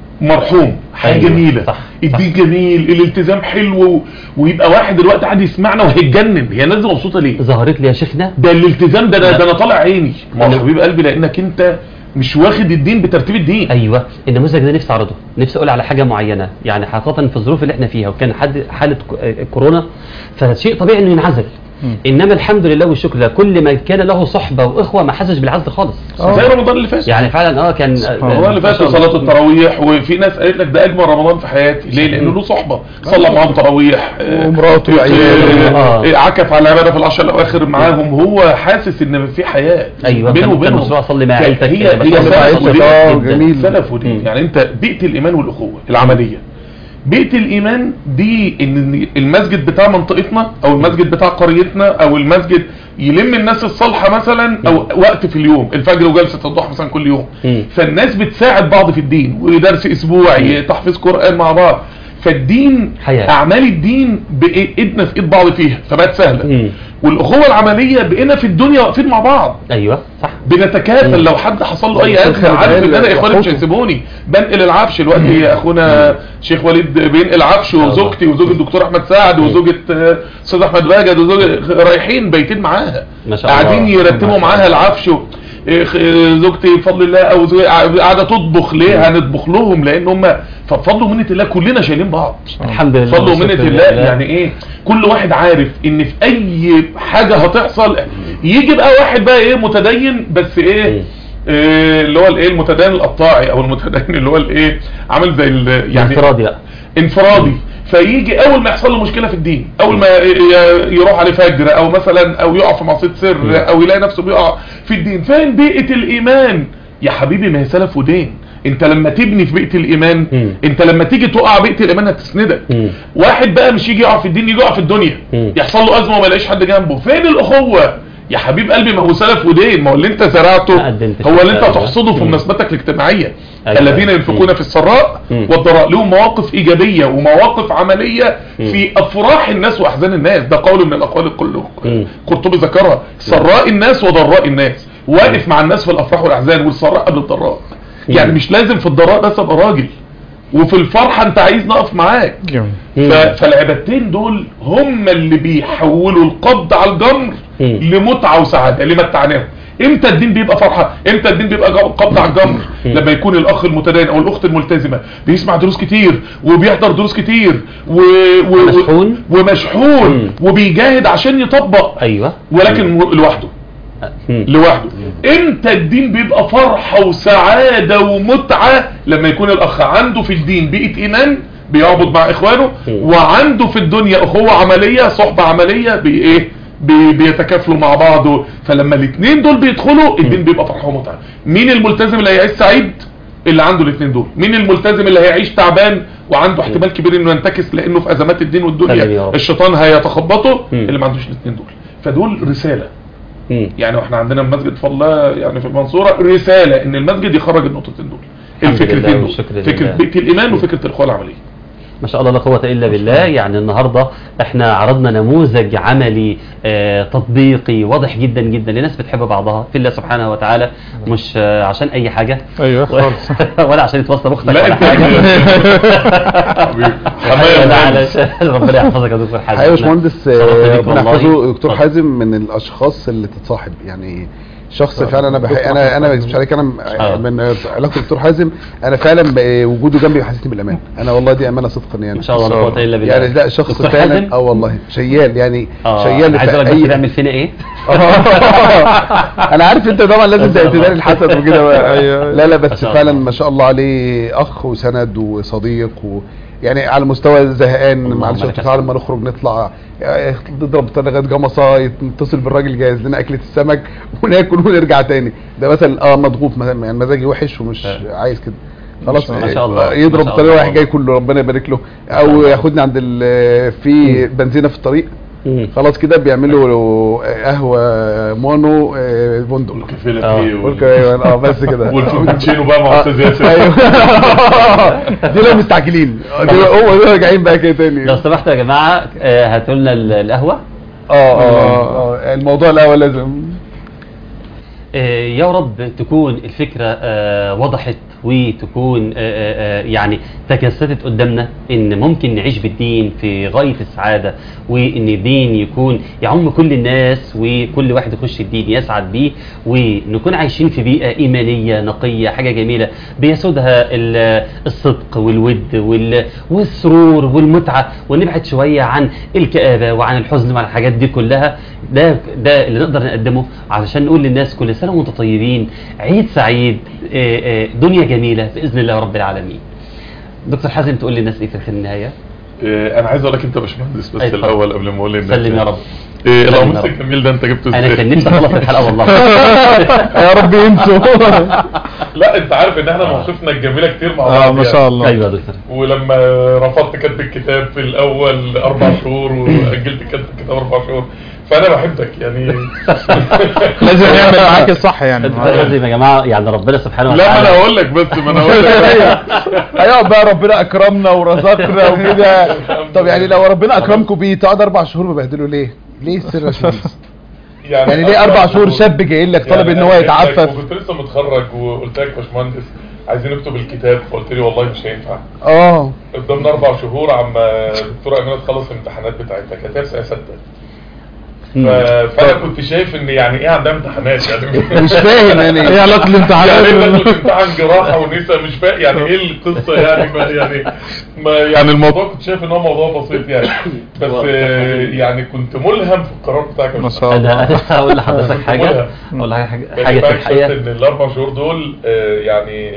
[SPEAKER 3] مرحوم حاجه
[SPEAKER 2] أيوة،
[SPEAKER 3] جميله
[SPEAKER 2] صح،
[SPEAKER 3] الدين جميل الالتزام حلو و... ويبقى واحد دلوقتي قاعد يسمعنا وهيتجنن هي الناس دي مبسوطه ليه
[SPEAKER 2] ظهرت لي يا شيخنا
[SPEAKER 3] ده الالتزام ده
[SPEAKER 2] لا.
[SPEAKER 3] ده انا طالع عيني ما هو
[SPEAKER 2] لا.
[SPEAKER 3] حبيب قلبي لانك انت مش واخد الدين بترتيب الدين
[SPEAKER 2] ايوه النموذج ده نفسي اعرضه نفسي اقول على حاجه معينه يعني حقيقه في الظروف اللي احنا فيها وكان حد حاله ك- آه، كورونا فشيء طبيعي انه ينعزل انما الحمد لله والشكر لله كل ما كان له صحبه واخوه ما حسش بالعزل خالص
[SPEAKER 3] زي رمضان اللي فات
[SPEAKER 2] يعني فعلا اه كان
[SPEAKER 3] رمضان اللي فات صلاه التراويح وفي ناس قالت لك ده اجمل رمضان في حياتي ليه لانه له صحبه صلى معاهم تراويح آه،
[SPEAKER 4] ومراته وعياله.
[SPEAKER 3] آه،
[SPEAKER 2] آه.
[SPEAKER 3] عكف على العباده في العشر الاواخر معاهم هو حاسس ان في حياه
[SPEAKER 2] ايوه
[SPEAKER 3] بينه
[SPEAKER 2] كان كان
[SPEAKER 3] وبينهم
[SPEAKER 2] مشروع صلي مع
[SPEAKER 3] هي
[SPEAKER 2] عيلتك
[SPEAKER 3] هي
[SPEAKER 2] كده، بس
[SPEAKER 3] هي
[SPEAKER 2] صلي مع
[SPEAKER 3] سلف
[SPEAKER 2] عيلتك
[SPEAKER 3] ودين
[SPEAKER 4] آه،
[SPEAKER 2] جداً.
[SPEAKER 4] جميل.
[SPEAKER 3] سلف ودين
[SPEAKER 2] مم.
[SPEAKER 3] يعني انت بيئه الايمان والاخوه العمليه بيئه الايمان دي ان المسجد بتاع منطقتنا او المسجد بتاع قريتنا او المسجد يلم الناس الصالحه مثلا او وقت في اليوم الفجر وجلسه الضحى مثلا كل يوم
[SPEAKER 2] مم.
[SPEAKER 3] فالناس بتساعد بعض في الدين ودرس اسبوعي تحفيظ قران مع بعض فالدين
[SPEAKER 2] حياة.
[SPEAKER 3] اعمال الدين بايدنا في ايد بعض فيها فبقت سهله
[SPEAKER 2] مم.
[SPEAKER 3] والاخوه العمليه بقينا في الدنيا واقفين مع بعض
[SPEAKER 2] ايوه صح
[SPEAKER 3] بنتكافل لو حد حصل له اي ازمه عارف ان انا اخواني مش هيسيبوني بنقل العفش دلوقتي اخونا شيخ وليد بينقل عفش وزوجتي وزوج الدكتور احمد سعد وزوجة آه، استاذ احمد باجد وزوج رايحين بايتين معاها
[SPEAKER 2] ما شاء الله.
[SPEAKER 3] قاعدين يرتبوا
[SPEAKER 2] ما شاء
[SPEAKER 3] معاها
[SPEAKER 2] الله.
[SPEAKER 3] العفش و- إيه، خ- إيه، زوجتي بفضل الله او زوجي قاعده تطبخ ليه هنطبخ لهم لان هم فبفضل ومنه الله كلنا شايلين بعض
[SPEAKER 2] الحمد لله
[SPEAKER 3] فضل ومنة
[SPEAKER 2] والشكر
[SPEAKER 3] الله
[SPEAKER 2] لله.
[SPEAKER 3] يعني ايه كل واحد عارف ان في اي حاجة هتحصل يجي بقى واحد بقى ايه متدين بس ايه
[SPEAKER 2] مم.
[SPEAKER 3] إيه اللي هو الايه المتدين القطاعي او المتدين اللي هو الايه عامل زي ال- يعني
[SPEAKER 2] انفرادي بقى
[SPEAKER 3] انفرادي فيجي اول ما يحصل له مشكله في الدين اول ما ي- ي- يروح عليه فجر او مثلا او يقع في معصيه سر او يلاقي نفسه بيقع في الدين فين بيئه الايمان يا حبيبي ما هي سلف ودين انت لما تبني في بيئه الايمان
[SPEAKER 2] مم.
[SPEAKER 3] انت لما تيجي تقع بيئه الايمان هتسندك
[SPEAKER 2] مم.
[SPEAKER 3] واحد بقى مش يجي يقع في الدين يجي يقع في الدنيا
[SPEAKER 2] مم.
[SPEAKER 3] يحصل له ازمه وما يلاقيش حد جنبه فين الاخوه يا حبيب قلبي ما هو سلف ودين ما هو اللي انت زرعته
[SPEAKER 2] ما قدمتش
[SPEAKER 3] هو اللي انت
[SPEAKER 2] أيوة.
[SPEAKER 3] تحصده في
[SPEAKER 2] مم.
[SPEAKER 3] مناسباتك الاجتماعيه
[SPEAKER 2] أيوة.
[SPEAKER 3] الذين ينفقون
[SPEAKER 2] مم.
[SPEAKER 3] في السراء
[SPEAKER 2] مم.
[SPEAKER 3] والضراء لهم مواقف ايجابيه ومواقف عمليه
[SPEAKER 2] مم.
[SPEAKER 3] في افراح الناس واحزان الناس ده قول من الاقوال كله
[SPEAKER 2] مم.
[SPEAKER 3] قرطبي ذكرها سراء الناس وضراء الناس واقف مع الناس في الافراح والاحزان والسراء قبل الضراء يعني مش لازم في الضراء بس ابقى راجل وفي الفرحه انت عايز نقف معاك
[SPEAKER 5] جميل
[SPEAKER 2] مم.
[SPEAKER 3] ف- فالعبادتين دول هم اللي بيحولوا القبض على الجمر
[SPEAKER 2] مم.
[SPEAKER 3] لمتعه وسعاده لمتعناهم امتى الدين بيبقى فرحه امتى الدين بيبقى جو- قبض على الجمر
[SPEAKER 2] مم.
[SPEAKER 3] لما يكون الاخ المتدين او الاخت الملتزمه بيسمع دروس كتير وبيحضر دروس كتير و... و...
[SPEAKER 2] مشحون.
[SPEAKER 3] ومشحون
[SPEAKER 2] مم.
[SPEAKER 3] وبيجاهد عشان يطبق
[SPEAKER 2] ايوه
[SPEAKER 3] ولكن لوحده
[SPEAKER 2] مم.
[SPEAKER 3] لوحده امتى الدين بيبقى فرحة وسعادة ومتعة لما يكون الاخ عنده في الدين بيئة ايمان بيعبد مع اخوانه وعنده في الدنيا اخوة عملية صحبة عملية بي ايه بي بيتكافلوا مع بعض فلما الاثنين دول بيدخلوا الدين بيبقى فرحة ومتعة مين الملتزم اللي هيعيش سعيد اللي عنده الاثنين دول مين الملتزم اللي هيعيش تعبان وعنده احتمال كبير انه ينتكس لانه في ازمات الدين
[SPEAKER 2] آمين يا
[SPEAKER 3] والدنيا
[SPEAKER 2] رب.
[SPEAKER 3] الشيطان هيتخبطه
[SPEAKER 2] مم.
[SPEAKER 3] اللي ما عندوش الاثنين دول فدول رسالة
[SPEAKER 2] مم.
[SPEAKER 3] يعني واحنا عندنا المسجد فضلا يعني في المنصورة رسالة ان المسجد يخرج النقطتين دول
[SPEAKER 2] الحمد لله
[SPEAKER 3] الفكرتين دول
[SPEAKER 2] والشكر لله.
[SPEAKER 3] فكرة بيت الايمان وفكرة الاخوة العملية
[SPEAKER 2] ما شاء الله لا قوة إلا بالله يعني النهاردة احنا عرضنا نموذج عملي آه تطبيقي واضح جدا جدا لناس بتحب بعضها في الله سبحانه وتعالى مش آه عشان أي حاجة
[SPEAKER 5] ايوه خالص
[SPEAKER 2] ولا عشان يتوصل أختك
[SPEAKER 3] لا
[SPEAKER 2] ولا
[SPEAKER 3] انت
[SPEAKER 2] حاجة
[SPEAKER 3] حبيبي.
[SPEAKER 2] لا
[SPEAKER 3] حماية
[SPEAKER 2] علشان ربنا يحفظك يا دكتور حازم
[SPEAKER 4] حقيقة يا باشمهندس
[SPEAKER 2] شرفت
[SPEAKER 4] آه،
[SPEAKER 2] بيك
[SPEAKER 4] ربنا
[SPEAKER 2] والله.
[SPEAKER 4] يحفظه دكتور
[SPEAKER 2] اتفضل.
[SPEAKER 4] حازم من الاشخاص اللي تتصاحب يعني شخص فعلا انا بحق انا انا ما اكذبش عليك انا م-
[SPEAKER 2] آه.
[SPEAKER 4] من علاقتي بدكتور حازم انا فعلا ب- وجوده جنبي بيحسسني بالامان انا والله دي امانه صدقا يعني
[SPEAKER 2] ما شاء الله لا قوة إلا بالله
[SPEAKER 4] يعني لا شخص
[SPEAKER 2] دكتور
[SPEAKER 4] فعلا
[SPEAKER 2] حازم؟
[SPEAKER 4] اه والله شيال يعني
[SPEAKER 2] اه
[SPEAKER 4] شيال
[SPEAKER 2] أنا عايز
[SPEAKER 4] في
[SPEAKER 2] أقول لك بس
[SPEAKER 4] اي
[SPEAKER 2] بيعمل فينا إيه
[SPEAKER 4] انا عارف انت طبعا لازم
[SPEAKER 2] ما شاء الله.
[SPEAKER 4] تداري الحسد وكده بقى.
[SPEAKER 5] أيوة.
[SPEAKER 4] لا لا
[SPEAKER 2] ما
[SPEAKER 4] بس
[SPEAKER 2] شاء
[SPEAKER 4] فعلا
[SPEAKER 2] الله.
[SPEAKER 4] ما شاء الله عليه اخ وسند وصديق و يعني على مستوى الزهقان
[SPEAKER 2] اللهم
[SPEAKER 4] معلش
[SPEAKER 2] لك
[SPEAKER 4] تعالى لما نخرج نطلع يعني نضرب طلقات جمصه نتصل بالراجل جاهز لنا اكله السمك وناكل ونرجع تاني ده مثلا اه مضغوط مثلا يعني مزاجي وحش ومش
[SPEAKER 2] آه.
[SPEAKER 4] عايز كده خلاص
[SPEAKER 2] ما شاء الله.
[SPEAKER 4] يضرب
[SPEAKER 2] ما شاء
[SPEAKER 4] طريق
[SPEAKER 2] الله.
[SPEAKER 4] رايح جاي كله ربنا يبارك له
[SPEAKER 2] شاء
[SPEAKER 4] او
[SPEAKER 2] الله.
[SPEAKER 4] ياخدني عند ال- في بنزينه في الطريق
[SPEAKER 2] مم.
[SPEAKER 4] خلاص كده بيعملوا قهوه مونو آه، بندق
[SPEAKER 3] كفيلة
[SPEAKER 2] آه.
[SPEAKER 3] ايه
[SPEAKER 4] قلت ايوه اه بس كده
[SPEAKER 3] والفوتشينو بقى مع استاذ ياسر
[SPEAKER 4] ايوه دي لو مستعجلين دي هو دول راجعين بقى كده تاني
[SPEAKER 2] لو سمحتوا يا جماعة آه، هاتوا لنا ال- القهوة
[SPEAKER 4] اه اه اه الموضوع الاول لازم
[SPEAKER 2] آه، يا رب تكون الفكرة آه، وضحت وتكون آه، آه، آه، يعني تجسدت قدامنا ان ممكن نعيش بالدين في غاية السعادة وان الدين يكون يعم كل الناس وكل واحد يخش الدين يسعد بيه ونكون عايشين في بيئة ايمانية نقية حاجة جميلة بيسودها ال- الصدق والود وال- والسرور والمتعة ونبعد شوية عن الكآبة وعن الحزن وعن الحاجات دي كلها ده ده اللي نقدر نقدمه علشان نقول للناس كل سنة وانتم طيبين عيد سعيد آه، آه، دنيا جميلة بإذن الله رب العالمين دكتور حازم تقول للناس ايه في النهاية
[SPEAKER 3] إيه، انا عايز اقول لك انت يا باشمهندس بس
[SPEAKER 2] أي اتفضل.
[SPEAKER 3] الاول قبل ما اقول للناس
[SPEAKER 2] سلم يا رب
[SPEAKER 3] إيه
[SPEAKER 2] سلم يا
[SPEAKER 3] القميص
[SPEAKER 2] رب.
[SPEAKER 3] الجميل ده انت جبته ازاي
[SPEAKER 2] انا كان نفسي اخلص الحلقة والله
[SPEAKER 4] يا رب ينسوا
[SPEAKER 3] لا انت عارف ان احنا موقفنا الجميله كتير مع بعض
[SPEAKER 5] اه ما
[SPEAKER 3] يعني.
[SPEAKER 5] شاء الله
[SPEAKER 2] ايوه يا دكتور
[SPEAKER 3] ولما رفضت كتب الكتاب في الاول اربع شهور واجلت كتب الكتاب اربع شهور فانا بحبك يعني
[SPEAKER 5] لازم نعمل معاك الصح يعني
[SPEAKER 2] دكتور حازم يا جماعة يعني ربنا سبحانه
[SPEAKER 3] لا ما انا
[SPEAKER 2] وتعالى
[SPEAKER 3] هقول لك بس ما انا هقول لك
[SPEAKER 4] ايوه بقى ربنا اكرمنا ورزقنا وكده طب يعني لو ربنا اكرمكم بيه تقعد اربع شهور مبهدله ليه؟ ليه السر يا باشمهندس؟ يعني ليه اربع شهور شاب جاي لك طلب ان هو
[SPEAKER 3] أنا
[SPEAKER 4] يتعفف
[SPEAKER 3] وكنت لسه متخرج وقلت لك يا باشمهندس عايزين نكتب الكتاب فقلت لي والله مش هينفع
[SPEAKER 4] اه
[SPEAKER 3] قدامنا اربع شهور عما الدكتوره امينه تخلص الامتحانات بتاعتها كانت هي في سنه سته ف- فانا كنت شايف ان يعني ايه عندها امتحانات يعني
[SPEAKER 4] مش فاهم يعني
[SPEAKER 5] ايه علاقة
[SPEAKER 3] يعني ايه
[SPEAKER 5] الامتحانات
[SPEAKER 3] تاخد امتحان جراحه ونسا مش فاهم يعني ايه القصه يعني ما يعني ما يعني الموضوع كنت شايف ان هو موضوع بسيط يعني بس آه، يعني كنت ملهم في القرار بتاعك يا
[SPEAKER 5] ما
[SPEAKER 3] أستاذ.
[SPEAKER 5] شاء الله
[SPEAKER 2] انا انا هقول لحضرتك
[SPEAKER 3] كنت
[SPEAKER 2] حاجة
[SPEAKER 3] ملهم.
[SPEAKER 2] اقول لك حاجة
[SPEAKER 3] بس
[SPEAKER 2] حاجة
[SPEAKER 3] بقى
[SPEAKER 2] في
[SPEAKER 3] اكتشفت
[SPEAKER 2] الحقيقة
[SPEAKER 3] ان الاربع شهور دول آه، يعني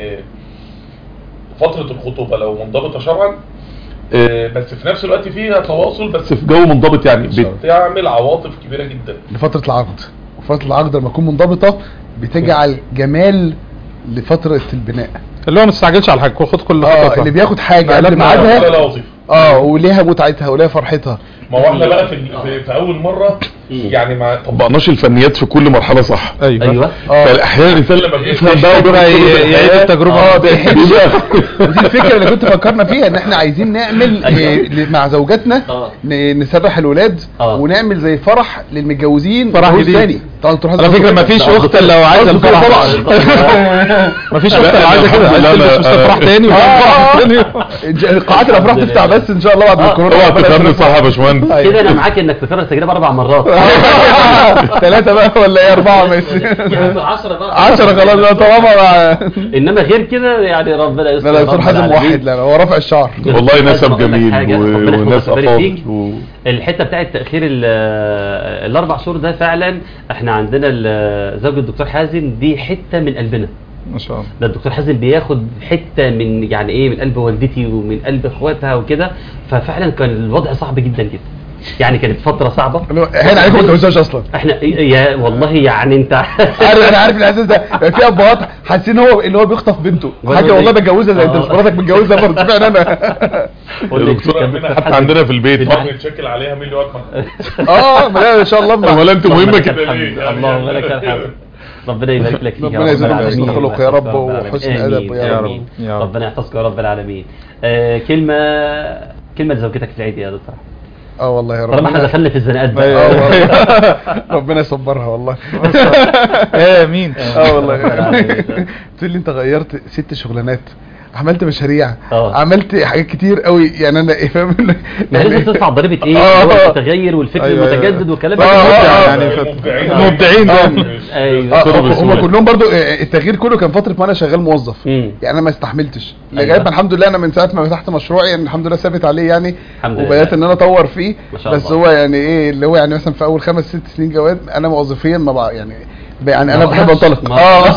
[SPEAKER 3] فتره الخطوبه لو منضبطه شرعا آه، بس في نفس الوقت فيها تواصل بس في جو منضبط يعني بتعمل عواطف كبيره جدا
[SPEAKER 4] لفترة العقد وفترة العقد لما تكون منضبطة بتجعل جمال لفترة البناء
[SPEAKER 5] اللي هو ما تستعجلش على حاجه خد كل
[SPEAKER 4] اه
[SPEAKER 5] خطوه
[SPEAKER 4] اللي بياخد حاجة قبل
[SPEAKER 5] لا، لا،
[SPEAKER 3] ولا لا
[SPEAKER 4] ميعادها
[SPEAKER 3] وظيفه
[SPEAKER 4] اه وليها متعتها وليها فرحتها
[SPEAKER 3] ما هو احنا بقى في, في, في اول مره يعني ما طبقناش الفنيات في كل مرحله صح
[SPEAKER 5] ايوه
[SPEAKER 2] ايوه
[SPEAKER 3] فاحيانا الانسان لما بيفهم بقى
[SPEAKER 5] ربنا ي- يعيد التجربة.
[SPEAKER 4] اه بيحبش ودي الفكره اللي كنت فكرنا فيها ان احنا عايزين نعمل
[SPEAKER 2] أيوة.
[SPEAKER 4] ل- مع زوجاتنا
[SPEAKER 2] آه.
[SPEAKER 4] ن- نسرح الولاد
[SPEAKER 2] آه.
[SPEAKER 4] ونعمل زي فرح للمتجوزين
[SPEAKER 5] فرح
[SPEAKER 4] جوز
[SPEAKER 5] جديد.
[SPEAKER 4] تاني طبعا دكتور حسن
[SPEAKER 5] على فكره ما فيش اخت الا وعايزه
[SPEAKER 4] قصده
[SPEAKER 5] الفرح
[SPEAKER 4] طبعا.
[SPEAKER 5] ما فيش اخت الا عايزه كده عايزه
[SPEAKER 3] لا، لا،
[SPEAKER 5] تلبس فستان
[SPEAKER 3] آه.
[SPEAKER 5] فرح تاني وتعمل فرح تاني
[SPEAKER 4] إن شاء- قاعات الافراح تفتح بس ان شاء الله بعد الكورونا
[SPEAKER 3] اوعى
[SPEAKER 4] ربنا
[SPEAKER 3] تفهمني
[SPEAKER 4] يسلمك.
[SPEAKER 3] صح يا باشمهندس الشمس
[SPEAKER 4] أيوة.
[SPEAKER 2] كده انا معاك انك تكرر التجربه اربع مرات
[SPEAKER 4] ثلاثة بقى ولا ايه أربعة ماشي
[SPEAKER 2] 10 بقى
[SPEAKER 4] عشرة خلاص بقى طالما
[SPEAKER 2] انما غير كده يعني ربنا يستر
[SPEAKER 4] لا لا دكتور
[SPEAKER 2] رب
[SPEAKER 4] حازم
[SPEAKER 2] العالمين.
[SPEAKER 4] موحد لا لا هو رافع الشعر
[SPEAKER 3] والله نسب
[SPEAKER 2] أقول لك
[SPEAKER 3] جميل
[SPEAKER 2] حاجة،
[SPEAKER 3] و-
[SPEAKER 2] ربنا يحفظك
[SPEAKER 3] وناس
[SPEAKER 2] ويبارك فيك.
[SPEAKER 3] افاضل و...
[SPEAKER 2] الحته بتاعت تاخير ال- الاربع شهور ده فعلا احنا عندنا ال- زوج الدكتور حازم دي حته من قلبنا
[SPEAKER 5] ما شاء الله
[SPEAKER 2] ده الدكتور حازم بياخد حته من يعني ايه من قلب والدتي ومن قلب اخواتها وكده ففعلا كان الوضع صعب جدا جدا يعني كانت فتره صعبه
[SPEAKER 4] هين عليكم ما تجوزوش اصلا
[SPEAKER 2] احنا يا والله يعني انت
[SPEAKER 4] عارف انا عارف الاحساس ده في ابهات حاسين هو اللي هو بيخطف بنته حاجه والله بتجوزها زي انت مش مراتك متجوزها برضه اشمعنى انا
[SPEAKER 3] الدكتور امينه حتى عندنا في البيت مرة نتشكل عليها مين اللي واقفه
[SPEAKER 4] اه ما لا ان شاء الله ما-
[SPEAKER 3] امال انت مهمه
[SPEAKER 2] لك
[SPEAKER 3] كده
[SPEAKER 2] الحمد.
[SPEAKER 3] ليه
[SPEAKER 2] اللهم لك الحمد ربنا يبارك لك فيك يا
[SPEAKER 4] ربنا
[SPEAKER 2] رب
[SPEAKER 4] يزيدك
[SPEAKER 2] العالمين.
[SPEAKER 4] حسن خلق يا رب
[SPEAKER 2] رب العالمين.
[SPEAKER 4] وحسن
[SPEAKER 2] آمين.
[SPEAKER 4] أدب يا
[SPEAKER 5] رب.
[SPEAKER 2] آمين.
[SPEAKER 5] يا رب.
[SPEAKER 2] ربنا يحفظك يا رب العالمين آه كلمه كلمه لزوجتك في العيد يا دكتور
[SPEAKER 4] اه والله يا رب
[SPEAKER 2] طالما احنا دخلنا في الزناقات
[SPEAKER 4] اه
[SPEAKER 2] بقى
[SPEAKER 4] والله ربنا يصبرها والله
[SPEAKER 5] امين
[SPEAKER 4] اه والله تقول لي انت غيرت ست شغلانات عملت مشاريع
[SPEAKER 2] اه.
[SPEAKER 4] عملت حاجات كتير قوي يعني انا ايه فاهم
[SPEAKER 2] ما لازم تدفع ضريبه ايه
[SPEAKER 4] اه.
[SPEAKER 2] هو المتغير والفكر
[SPEAKER 5] أيوة، أيوة.
[SPEAKER 2] المتجدد والكلام
[SPEAKER 4] اه،
[SPEAKER 2] ده
[SPEAKER 4] اه،
[SPEAKER 5] يعني
[SPEAKER 3] ف-
[SPEAKER 5] مبدعين دول
[SPEAKER 2] ايوه
[SPEAKER 3] صرف
[SPEAKER 4] هم
[SPEAKER 3] السهولة.
[SPEAKER 4] كلهم برضو اه، التغيير كله كان فتره ما انا شغال موظف
[SPEAKER 2] مم.
[SPEAKER 4] يعني انا ما استحملتش
[SPEAKER 2] أيوة.
[SPEAKER 4] لغايه ما الحمد لله انا من ساعه ما فتحت مشروعي يعني الحمد لله ثابت عليه يعني
[SPEAKER 2] الحمد لله.
[SPEAKER 4] وبدات ان انا اطور فيه
[SPEAKER 2] ما شاء
[SPEAKER 4] بس
[SPEAKER 2] الله.
[SPEAKER 4] هو يعني ايه اللي هو يعني مثلا في اول خمس ست سنين جواز انا وظيفيا ما بقى يعني يعني انا
[SPEAKER 2] ما
[SPEAKER 4] بحب
[SPEAKER 2] وقفش.
[SPEAKER 4] انطلق
[SPEAKER 2] ما
[SPEAKER 4] اه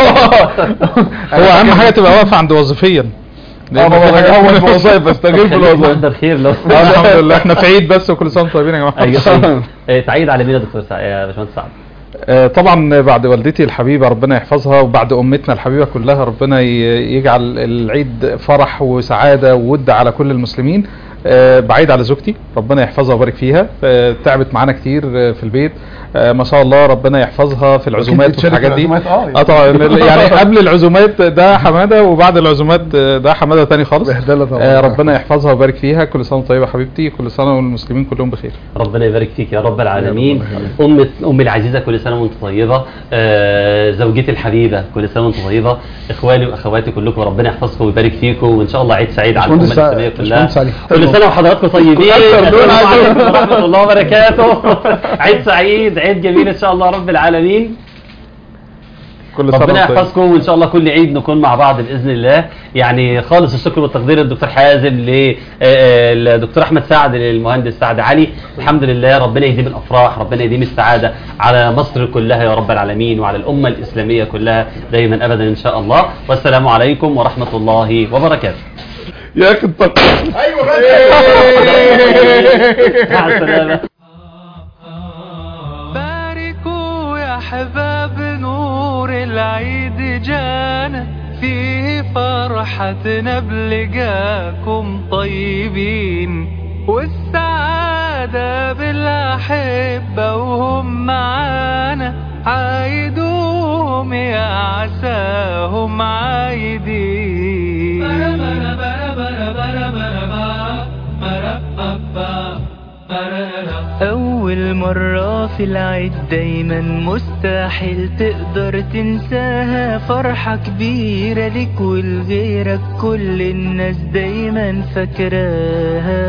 [SPEAKER 5] هو اهم حاجه تبقى واقفه عند وظيفيا
[SPEAKER 4] اه ما هو اول في الوظائف بستغل في الوظائف
[SPEAKER 2] محضر خير لو
[SPEAKER 5] آه، الحمد لله احنا في عيد بس وكل سنه وانتم طيبين يا جماعه
[SPEAKER 2] ايوه آه، تعيد على مين يا دكتور سع- يا باشمهندس سعد
[SPEAKER 5] آه، طبعا بعد والدتي الحبيبه ربنا يحفظها وبعد امتنا الحبيبه كلها ربنا ي- يجعل العيد فرح وسعاده وود على كل المسلمين آه، بعيد على زوجتي ربنا يحفظها ويبارك فيها آه، تعبت معانا كتير آه، في البيت آه، ما شاء الله ربنا يحفظها في العزومات
[SPEAKER 4] بتشارك
[SPEAKER 5] والحاجات
[SPEAKER 4] في
[SPEAKER 5] دي
[SPEAKER 4] العزومات، اه.
[SPEAKER 5] اه طبعا يعني قبل العزومات ده حماده وبعد العزومات آه، ده حماده تاني خالص
[SPEAKER 4] بهدلة طبعا.
[SPEAKER 5] آه، ربنا يحفظها ويبارك فيها كل سنه وانت طيبه حبيبتي كل سنه والمسلمين كلهم بخير
[SPEAKER 2] ربنا يبارك فيك يا رب العالمين أم أمي العزيزة كل سنة وأنت طيبة آه زوجتي الحبيبة كل سنة وأنت طيبة إخواني وأخواتي كلكم ربنا يحفظكم ويبارك فيكم وإن شاء الله عيد سعيد على الأمة
[SPEAKER 4] باشمهندس
[SPEAKER 2] الإسلامية
[SPEAKER 4] سعد-
[SPEAKER 2] كلها
[SPEAKER 4] باشمهندس علي.
[SPEAKER 2] كل سنة وحضراتكم طيبين
[SPEAKER 4] أكتر دول
[SPEAKER 2] السلام
[SPEAKER 4] عايز-
[SPEAKER 2] عليكم ورحمة الله وبركاته عيد سعيد عيد جميل إن شاء الله رب العالمين
[SPEAKER 5] كل
[SPEAKER 2] ربنا
[SPEAKER 5] وأنت طيب.
[SPEAKER 2] يحفظكم وان شاء الله كل عيد نكون مع بعض باذن الله يعني خالص الشكر والتقدير للدكتور حازم للدكتور احمد سعد للمهندس سعد علي الحمد لله ربنا يديم الافراح ربنا يديم السعاده على مصر كلها يا رب العالمين وعلى الامه الاسلاميه كلها دايما ابدا ان شاء الله والسلام عليكم ورحمه الله وبركاته
[SPEAKER 3] يا اخي انت
[SPEAKER 2] مع السلامه
[SPEAKER 1] باركوا يا حباب نور العيد جانا فيه فرحتنا بلقاكم طيبين والسعادة بالأحبة وهم معانا عايدوهم يا عساهم عايدين أول مرة في العيد دايما مستحيل تقدر تنساها فرحة كبيرة لك ولغيرك كل الناس دايما فاكراها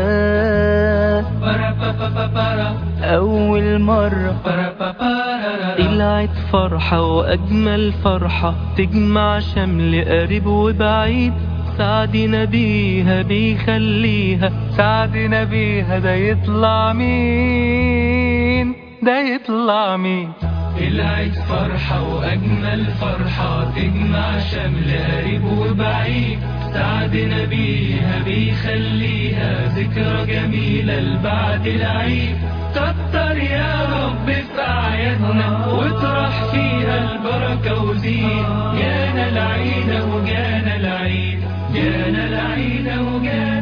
[SPEAKER 1] أول مرة العيد فرحة وأجمل فرحة تجمع شمل قريب وبعيد سعدنا بيها بيخليها سعدنا بيها ده يطلع مين ده يطلع مين العيد فرحة وأجمل فرحة تجمع شمل قريب وبعيد سعدنا بيها بيخليها ذكرى جميلة لبعد العيد كتر يا رب في أعيادنا واطرح فيها البركة وزين جانا العيد وجانا العيد جانا العيد وجانا